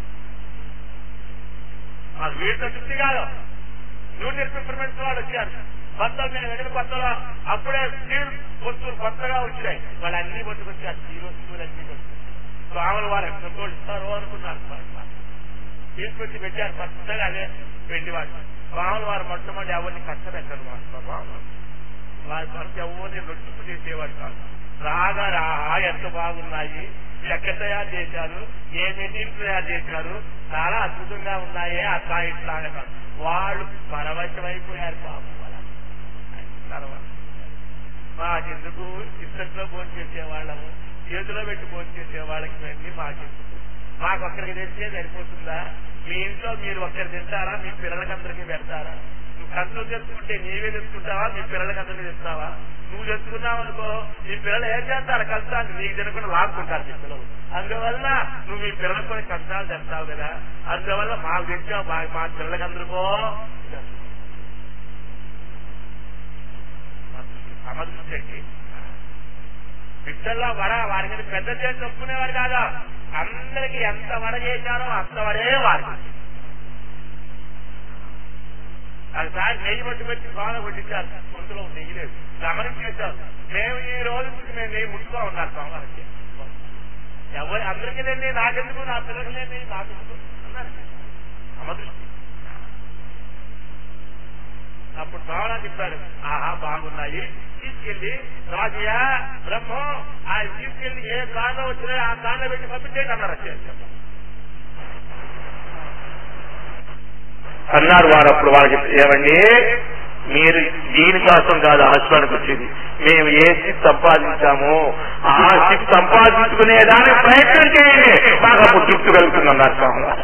మాకు వీటితో తృప్తి కాదు జూనియర్ పిప్పర్మెంట్స్ వాళ్ళు వచ్చారు కొత్తలు నేను వెళ్ళిన కొత్తలో అప్పుడే స్టీల్ వస్తువులు కొత్తగా వచ్చినాయి వాళ్ళు అన్ని పట్టుకొచ్చారు స్టీల్ వస్తువులు అన్ని పట్టుకొచ్చారు స్వాములు వారు ఎంత తోడిస్తారో అనుకున్నారు తీసుకొచ్చి పెట్టారు కొత్తగా అదే వెండి వాడు స్వాములు వారు మొట్టమొదటి ఎవరిని కష్టపెట్టారు మా స్వభావం వారి కొరకు ఎవరిని నొట్టుకు చేసేవాడు కాదు రాగా రాహా ఎంత బాగున్నాయి ఎక్కడ తయారు చేశారు ఏ మెటీరియల్ తయారు చేశారు చాలా అద్భుతంగా ఉన్నాయే అట్లా ఇట్లా అని కాదు వాళ్ళు పరవశమైపోయారు పాపం వాళ్ళ తర్వాత మాకెందుకు ఇద్దరిలో భోజనం చేసే వాళ్ళము చేతిలో పెట్టి భోజనం చేసే వాళ్ళకి వెళ్ళి మాకెందుకు మాకు ఒక్కరికి తెస్తే సరిపోతుందా మీ ఇంట్లో మీరు ఒక్కరు తింటారా మీ పిల్లలకందరికీ పెడతారా నువ్వు కంట్రోల్ తెచ్చుకుంటే నీవే తెచ్చుకుంటావా మీ పిల్లలకి అందరికీ తెస్తావా నువ్వు తెచ్చుకున్నావు అనుకో నీ పిల్లలు ఏం చేస్తారు కష్టాన్ని నీకు తినకుండా లాక్కుంటారు నీ పిల్లలు అందువల్ల నువ్వు మీ పిల్లలకు కూడా కష్టాలు తెస్తావు కదా అందువల్ల మాకు తెచ్చావు మా మా పిల్లలకి అందరికో సమదృష్టి పిచ్చల్లో వడ వారి మీద పెద్ద చేసి ఒప్పుకునేవారు కాదా అందరికి ఎంత వడ చేశారో అంత వడే వారికి ఒకసారి నెయ్యి పట్టు పెట్టి బాగా కొట్టించారు గొంతులో నెయ్యి లేదు గమనించేశారు మేము ఈ రోజు నుంచి మేము నెయ్యి ముట్టుకో ఉన్నారు సోమవారికి ఎవరు అందరికీ లేని నెయ్యి నాకెందుకు నా పిల్లలకి లేని నెయ్యి నాకెందుకు అన్నారు సమదృష్టి అప్పుడు సోమరా చెప్పాడు ఆహా బాగున్నాయి తీసుకెళ్లి రాజయ్య బ్రహ్మం ఆయన తీసుకెళ్లి ఏ కారణం వచ్చినా ఆ కారణం పెట్టి పంపించేయండి అన్నారు అత్యంత అన్నారు వారు అప్పుడు వాళ్ళకి ఏమండి మీరు దీనికోసం కాదు ఆశ్రమానికి వచ్చేది మేము ఏ స్థితి సంపాదించామో ఆ స్థితి సంపాదించుకునే దానికి ప్రయత్నం చేయండి మాకు అప్పుడు తృప్తి కలుగుతుంది అన్నారు స్వామి వారు.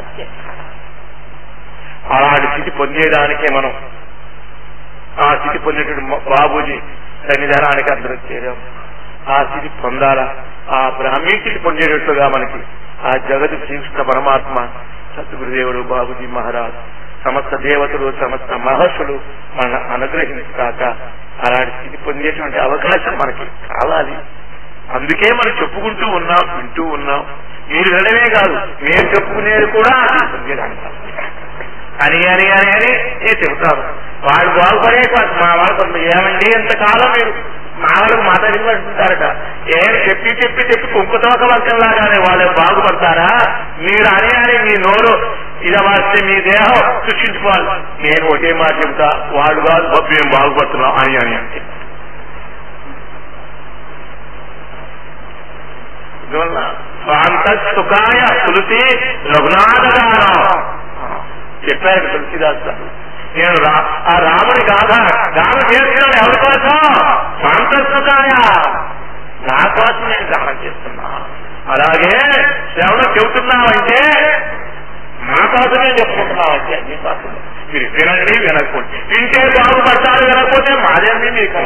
అలాంటి స్థితి పొందేదానికే మనం ఆ స్థితి పొందేటువంటి మ- బాబూజీ సన్నిధానానికి అందరం చేరాం ఆ స్థితి పొందాలా ఆ బ్రాహ్మీ స్థితి పొందేటట్లుగా మనకి ఆ జగత్ శ్రీకృష్ణ పరమాత్మ సద్గురుదేవుడు బాబుజీ మహారాజ్ సమస్త దేవతలు సమస్త మహర్షులు మన అనుగ్రహించాక అలాంటి స్థితి పొందేటువంటి అవకాశం మనకి కావాలి అందుకే మనం చెప్పుకుంటూ ఉన్నాం వింటూ ఉన్నాం మీరు వినడమే కాదు మేము చెప్పుకునేది కూడా ఆ స్థితి పొందేదానికి అని అని అని అని నేను చెబుతాను వాళ్ళు బాగుపడే కాదు మా వాళ్ళు కొంత ఏమండి ఎంతకాలం మీరు మా వాళ్ళకు మాట్లాడి అంటారట ఏం చెప్పి చెప్పి చెప్పి కుంకుతోక వర్గంలాగానే వాళ్ళు బాగుపడతారా మీరు అని అని మీ నోరు ఇది వస్తే మీ దేహం సృష్టించుకోవాలి నేను ఒకే మాట చెబుతా వాళ్ళు కాదు బాబు మేము బాగుపడుతున్నాం అని అని అంటే అందువల్ల స్వాంత సుఖాయ తులసి రఘునాథగానం చెప్పారు తులసిదాస్ గారు నేను రా- ఆ రాముడి గాథ గానం చేస్తున్నాను ఎవరి కోసం స్వాంత సుఖాయ నా కోసం నేను గానం చేస్తున్నా అలాగే శ్రవణం చెబుతున్నావంటే నా కోసమే చెప్పుకుంటున్నావంటే నీ కోసం మీరు వినండి వినకపోతే వింటే బాగుపడతారు వినకపోతే మాదేంటి మీకు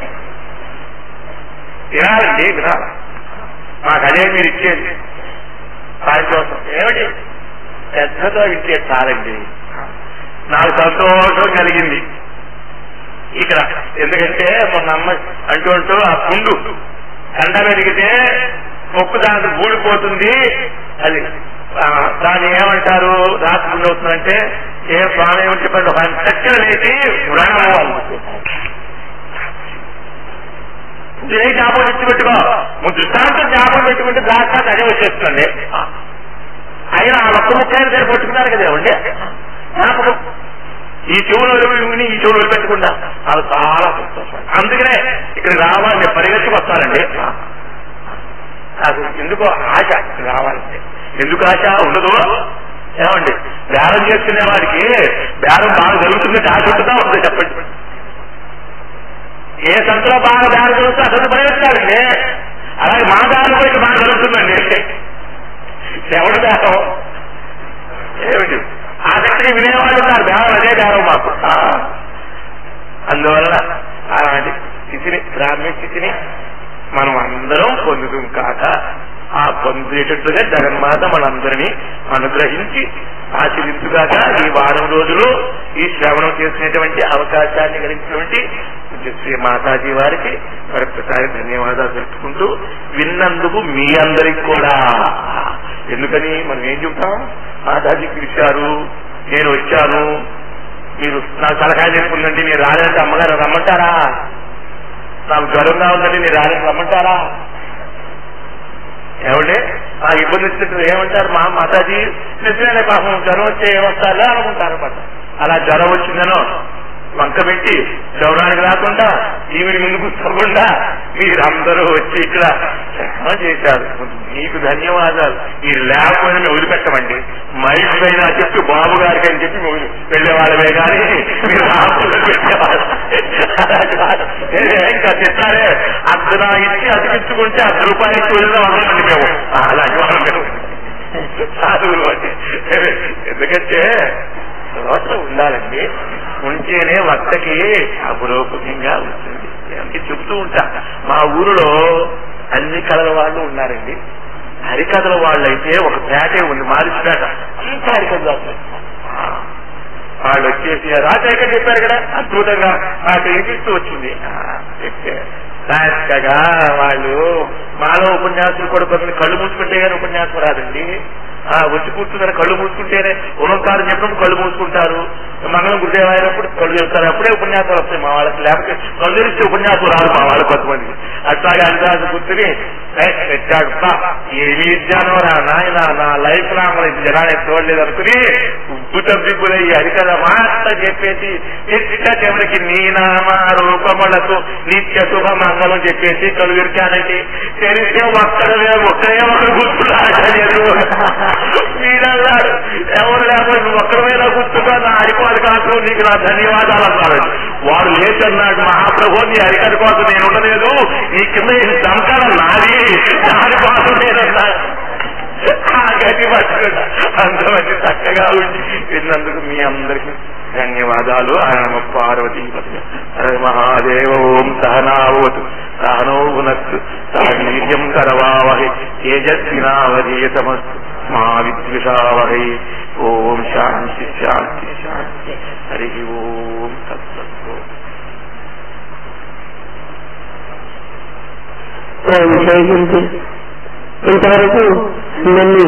వినాలండి వినాలి మాకు అదే మీరు ఇచ్చేది దాని కోసం ఏమిటి శ్రద్ధతో ఇచ్చే చాలండి నాకు సంతోషం కలిగింది ఇక్కడ ఎందుకంటే మొన్న అమ్మ అంటూ అంటూ ఆ పుండు కండ పెరిగితే మొక్కు దానికి ఊడిపోతుంది అది ఆ, దాన్ని ఏమంటారు రాత్రి పుండు అవుతుందంటే ఏ స్వామి ఏమని చెప్పండి ఒక చక్కెర వేసి వ్రణం అవ్వాలి ఏ జ్ఞాపకం తెచ్చిపెట్టుకో నువ్వు దృష్టాంతం జ్ఞాపకం పెట్టుకుంటే దాకా అదే వచ్చేస్తుంది అయినా ఆ ఒక్క ముక్కైనా సరే పట్టుకున్నారు కదా ఏమండి జ్ఞాపకం ఈ చెవులు విని ఈ చెవులు పెట్టకుండా వాళ్ళు చాలా సంతోషం అందుకనే ఇక్కడ రావాలని పరిగెత్తుకు వస్తారండి నాకు ఎందుకో ఆశ ఇక్కడ రావాలంటే ఎందుకు ఆశ ఉండదు ఏమండి బేరం చేసుకునే వాడికి బేరం బాగా జరుగుతుందంటే ఆశ ఉంటుందా ఉంటుంది చెప్పండి ఏ సంతలో బాగా బేరం జరుగుతుందో అసలు పరిగెత్తాడండి అలాగే మా బేరం కూడా బాగా జరుగుతుందండి ఎవడు బేరం ఏమిటి ఆసక్తిని వినేవాళ్ళు ఉన్నారు బేరం అదే బేరం మాకు ఆ. అందువలన అలాంటి స్థితిని గ్రామ్య స్థితిని మనం అందరం పొందుతాం కాక ఆ పొందేటట్టుగా జగన్మాత మనందరినీ అనుగ్రహించి ఆచరించుగాక ఈ వారం రోజులు ఈ శ్రవణం చేసినటువంటి అవకాశాన్ని కలిగినటువంటి పూజ్య శ్రీ మాతాజీ వారికి మరొకసారి ధన్యవాదాలు తెలుపుకుంటూ విన్నందుకు మీ అందరికి కూడా ఎందుకని మనం ఏం చెప్తాం మాతాజీ పిలిచారు నేను వచ్చాను మీరు నాకు సలహా చెప్పుందండి నేను రాలేదంటే అమ్మగారు రమ్మంటారా నాకు జ్వరంగా ఉందండి నేను రాలేదు రమ్మంటారా ఏమంటే ఆ ఇబ్బంది వచ్చినట్టు ఏమంటారు మా మాతాజీ నిజమే పాపం జ్వరం వచ్చే ఏమొస్తారా అనుకుంటారు అన్నమాట అలా జ్వరం వచ్చిందనో వంక పెట్టి జ్వరానికి రాకుండా ఈమెని ముందు కూర్చోకుండా మీరందరూ వచ్చి ఇక్కడ శ్రమ చేశారు మీకు ధన్యవాదాలు మీరు లేకపోయినా మేము వదిలిపెట్టమండి మహేష్ పైన చెప్పి బాబు గారికి అని చెప్పి మేము వెళ్లే వాళ్ళమే కానీ మీరు రాకుండా పెట్టేవాళ్ళు అలా కాదు. ఏ, ఇంకా తిట్టారే అర్ధన ఇచ్చి అతికించుకుంటే అర్ధ రూపాయలు ఇచ్చి వదిలిన వాళ్ళమండి మేము ఆ, అలాంటి వాళ్ళం మేము సాధువులు అంటే ఎందుకంటే శ్రోత ఉండాలండి ఉంటేనే వక్తకి అపురూపంగా ఉంటుంది అంటే చెబుతూ ఉంటా మా ఊరిలో అన్ని కళల వాళ్ళు ఉన్నారండి హరికథల వాళ్ళు అయితే ఒక పేటే ఉంది మారిసిపేట అంత హరికథ రాస్తారు. ఆ, వాళ్ళు వచ్చేసి రాజశేఖర్ చెప్పారు కదా అద్భుతంగా నాకు వినిపిస్తూ వచ్చింది ఆ, చెప్తే చక్కగా వాళ్ళు మాలో ఉపన్యాసులు కూడా కొంతమంది కళ్ళు మూసుకుంటే గానీ ఉపన్యాసం రాదండి ఆ వచ్చి కూర్చున్నారు కళ్ళు మూసుకుంటేనే ఓంకారం చెప్పినప్పుడు కళ్ళు మూసుకుంటారు మంగళం గురుదేవ అయినప్పుడు కళ్ళు చెప్తారు అప్పుడే ఉపన్యాసాలు వస్తాయి మా వాళ్ళకి లేకపోతే కళ్ళు తెరిస్తే ఉపన్యాసం రాదు మా వాళ్ళ కొంతమంది అట్లాగే అందాజు కూర్చుని "ఏ, తెచ్చాడు పా, ఏమి ఇచ్చానో రా నాయన నా లైఫ్ లాంగ్ ఇది జనాన్ని చూడలేదు అనుకుని ఉబ్బు తబ్బిబ్బులయ్యి అది కదా మాట చెప్పేసి ఎట్ట చెమడికి నీ నామ రూపములకు నిత్య శుభ మంగళం చెప్పేసి కళ్ళు తెరిచానండి తెరిస్తే ఒక్కడే ఒక్కడే ఒకరు కూర్చున్నాడు మీరన్నారు ఎవరు లేకపోతే నువ్వు ఒక్కడమైనా కూర్చున్నా నా హరిపాడు కాదు నీకు నా ధన్యవాదాలు అన్నారు వాడు లేచన్నాడు మహాప్రభు నీ హరికథ కోసం నేను ఉండలేదు నీ కింద ఈ సంస్కారం నాది దాని కోసం నేనన్నాడు ఆ గతి పట్టుకుంటా అంతమంది చక్కగా ఉండి విన్నందుకు మీ అందరికి ధన్యవాదాలు ఆయన పార్వతీ హర మహాదేవ ఓం సహనావతు సహనో భునక్తు సహ వీర్యం కరవావహి తేజస్వినావధీయతమస్తు మా విద్విషావహై ఓం శాంతి శాంతి శాంతి హరి ఓం తత్సత్తు ఓం జయ గురుదేవ్ ఇంతవరకు అందరినీ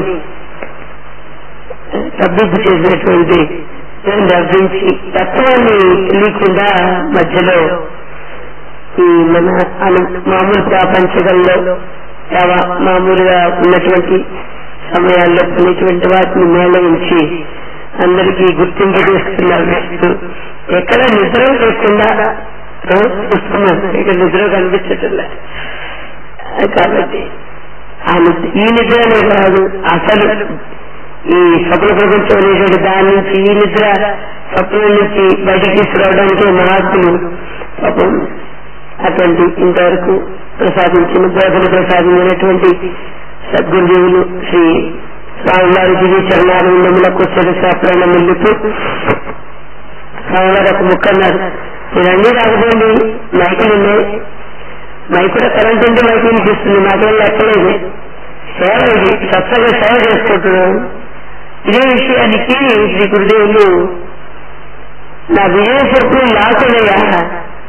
తబ్బిబ్బు చేసినటువంటి నవ్వించి తత్వాన్ని తెలియకుండా మధ్యలో ఈ మన అను- మామూలు ప్రాపంచకంలో చాలా మామూలుగా ఉన్నటువంటి సమయాల్లో కొన్నిటువంటి వాటిని మేళవించి అందరికీ గుర్తింపు చేస్తున్నారు వేస్తూ ఎక్కడ నిద్ర లేకుండా ఆ, చూస్తున్నాం ఇక్కడ నిద్ర కనిపించట్లే కాబట్టి ఆ నిద్ర ఈ నిద్రనే కాదు అసలు ఈ స్వప్న ప్రపంచం అనేటువంటి దాని నుంచి ఈ నిద్ర స్వప్నం నుంచి బయటికి తీసుకురావడానికి మహాత్ములు పాపం అటువంటి ఇంతవరకు ప్రసాదించిన బోధన ప్రసాదించినటువంటి సద్గురుదేవులు శ్రీ స్వామివారి దివి చరణారంభముల కూర్చొని శాస్త్రాన్ని ముందుకు స్వామివారు ఒక ముక్క అన్నారు మీరు అన్ని రాకపోండి మైకులు ఉన్నాయి మైక్ కూడా కరెంట్ ఉంటే మైక్ వినిపిస్తుంది నాకేం లెక్కలేదు సేవ ఇది సత్సంగా సేవ చేసుకుంటున్నాను ఇదే విషయానికి శ్రీ గురుదేవులు నా విజయ స్వప్నం లాకులయ్యా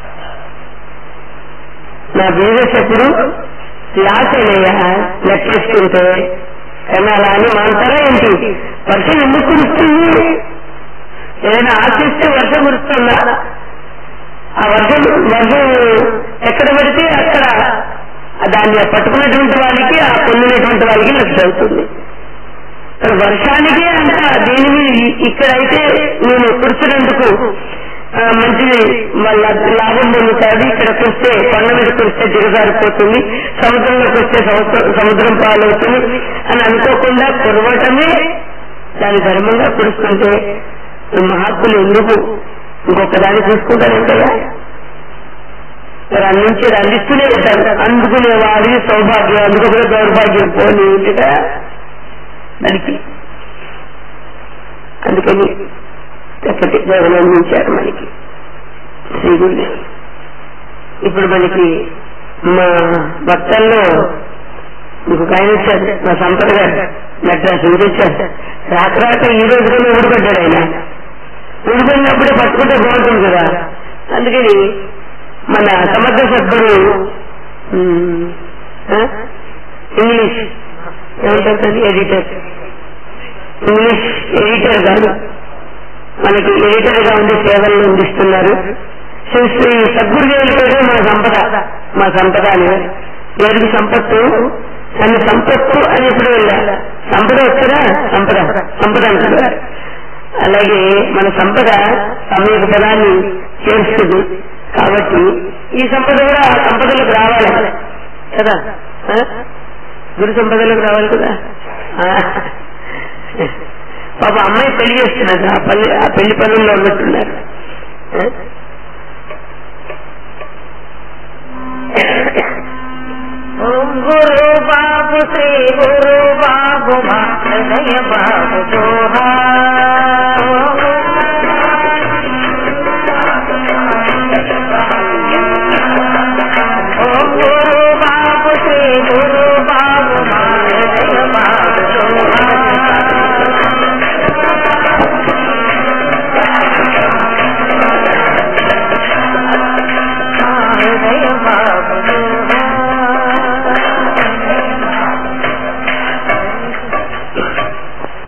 నా బిజినెస్ ఎప్పుడు లాస్ అయినయ్యా లెక్కేసుకుంటే కానీ అలా అని మాంటారా ఏంటి వర్షం ఎందుకు కురుస్తుంది ఏదైనా ఆశిస్తే వర్షం కురుస్తుందా ఆ వర్షం వర్షం ఎక్కడ పడితే అక్కడ దాన్ని పట్టుకున్నటువంటి వాళ్ళకి ఆ పొందినటువంటి వాళ్ళకి నష్టం అవుతుంది ఇక్కడ వర్షానికి అంత దీని మీద ఇక్కడైతే నేను కురిసినందుకు ఆ, మంచిది వాళ్ళ లాభం పొందుతాది ఇక్కడ కురిస్తే కొండ మీద కురిస్తే దిగజారిపోతుంది సముద్రంలోకి వస్తే సముద్రం సముద్రం పాలవుతుంది అని అనుకోకుండా కురవటమే దాని ధర్మంగా కురుస్తుంటే ఈ మహాత్ములు ఎందుకు ఇంకొక దాన్ని చూసుకుంటారంటగా మరి అందించి అందిస్తూనే ఉంటారు అందుకునే వాడికి సౌభాగ్యం అందుకోకుండా దౌర్భాగ్యం పోనీ ఉంటుందా దానికి అందుకని చక్కటి దేవుని అందించారు మనకి శ్రీ గురుదేవులు ఇప్పుడు మనకి మా భక్తల్లో ఇంకొక ఆయన వచ్చారు మా సంపద గారు మెడ్రాస్ నుంచి వచ్చారు రాక రాక ఈ రోజు కూడా ఊడిపడ్డాడు ఆయన ఊడిపడినప్పుడే పట్టుకుంటే బాగుంటుంది కదా అందుకని మన సమర్థ సభ్యుడు ఉమ్, ఆ? ఇంగ్లీష్ ఏమంటారు ఎడిటర్ ఇంగ్లీష్ ఎడిటర్ గారు మనకి ఎడిటర్ గా ఉండి సేవలు అందిస్తున్నారు శ్రీ శ్రీ సద్గురుదేవుల పేరు మా సంపద మా సంపద అని ఎవరికి సంపత్తు నన్ను సంపత్తు అని ఎప్పుడు వెళ్ళా సంపద వచ్చారా సంపద సంపద అంటున్నారు అలాగే మన సంపద సమయ పదాన్ని చేరుస్తుంది కాబట్టి ఈ సంపద కూడా ఆ సంపదలకు రావాలి కదా ఆ? గురు సంపదలకు రావాలి కదా ఆ. పాప అమ్మాయి పెళ్లి చేస్తున్నారు ఆ పల్లి ఆ పెళ్లి పనుల్లో ఉన్నట్టున్నారు ఆ? ఓం గురు బాబు శ్రీ గురు బాబు మా హృదయ బాబు జోహార్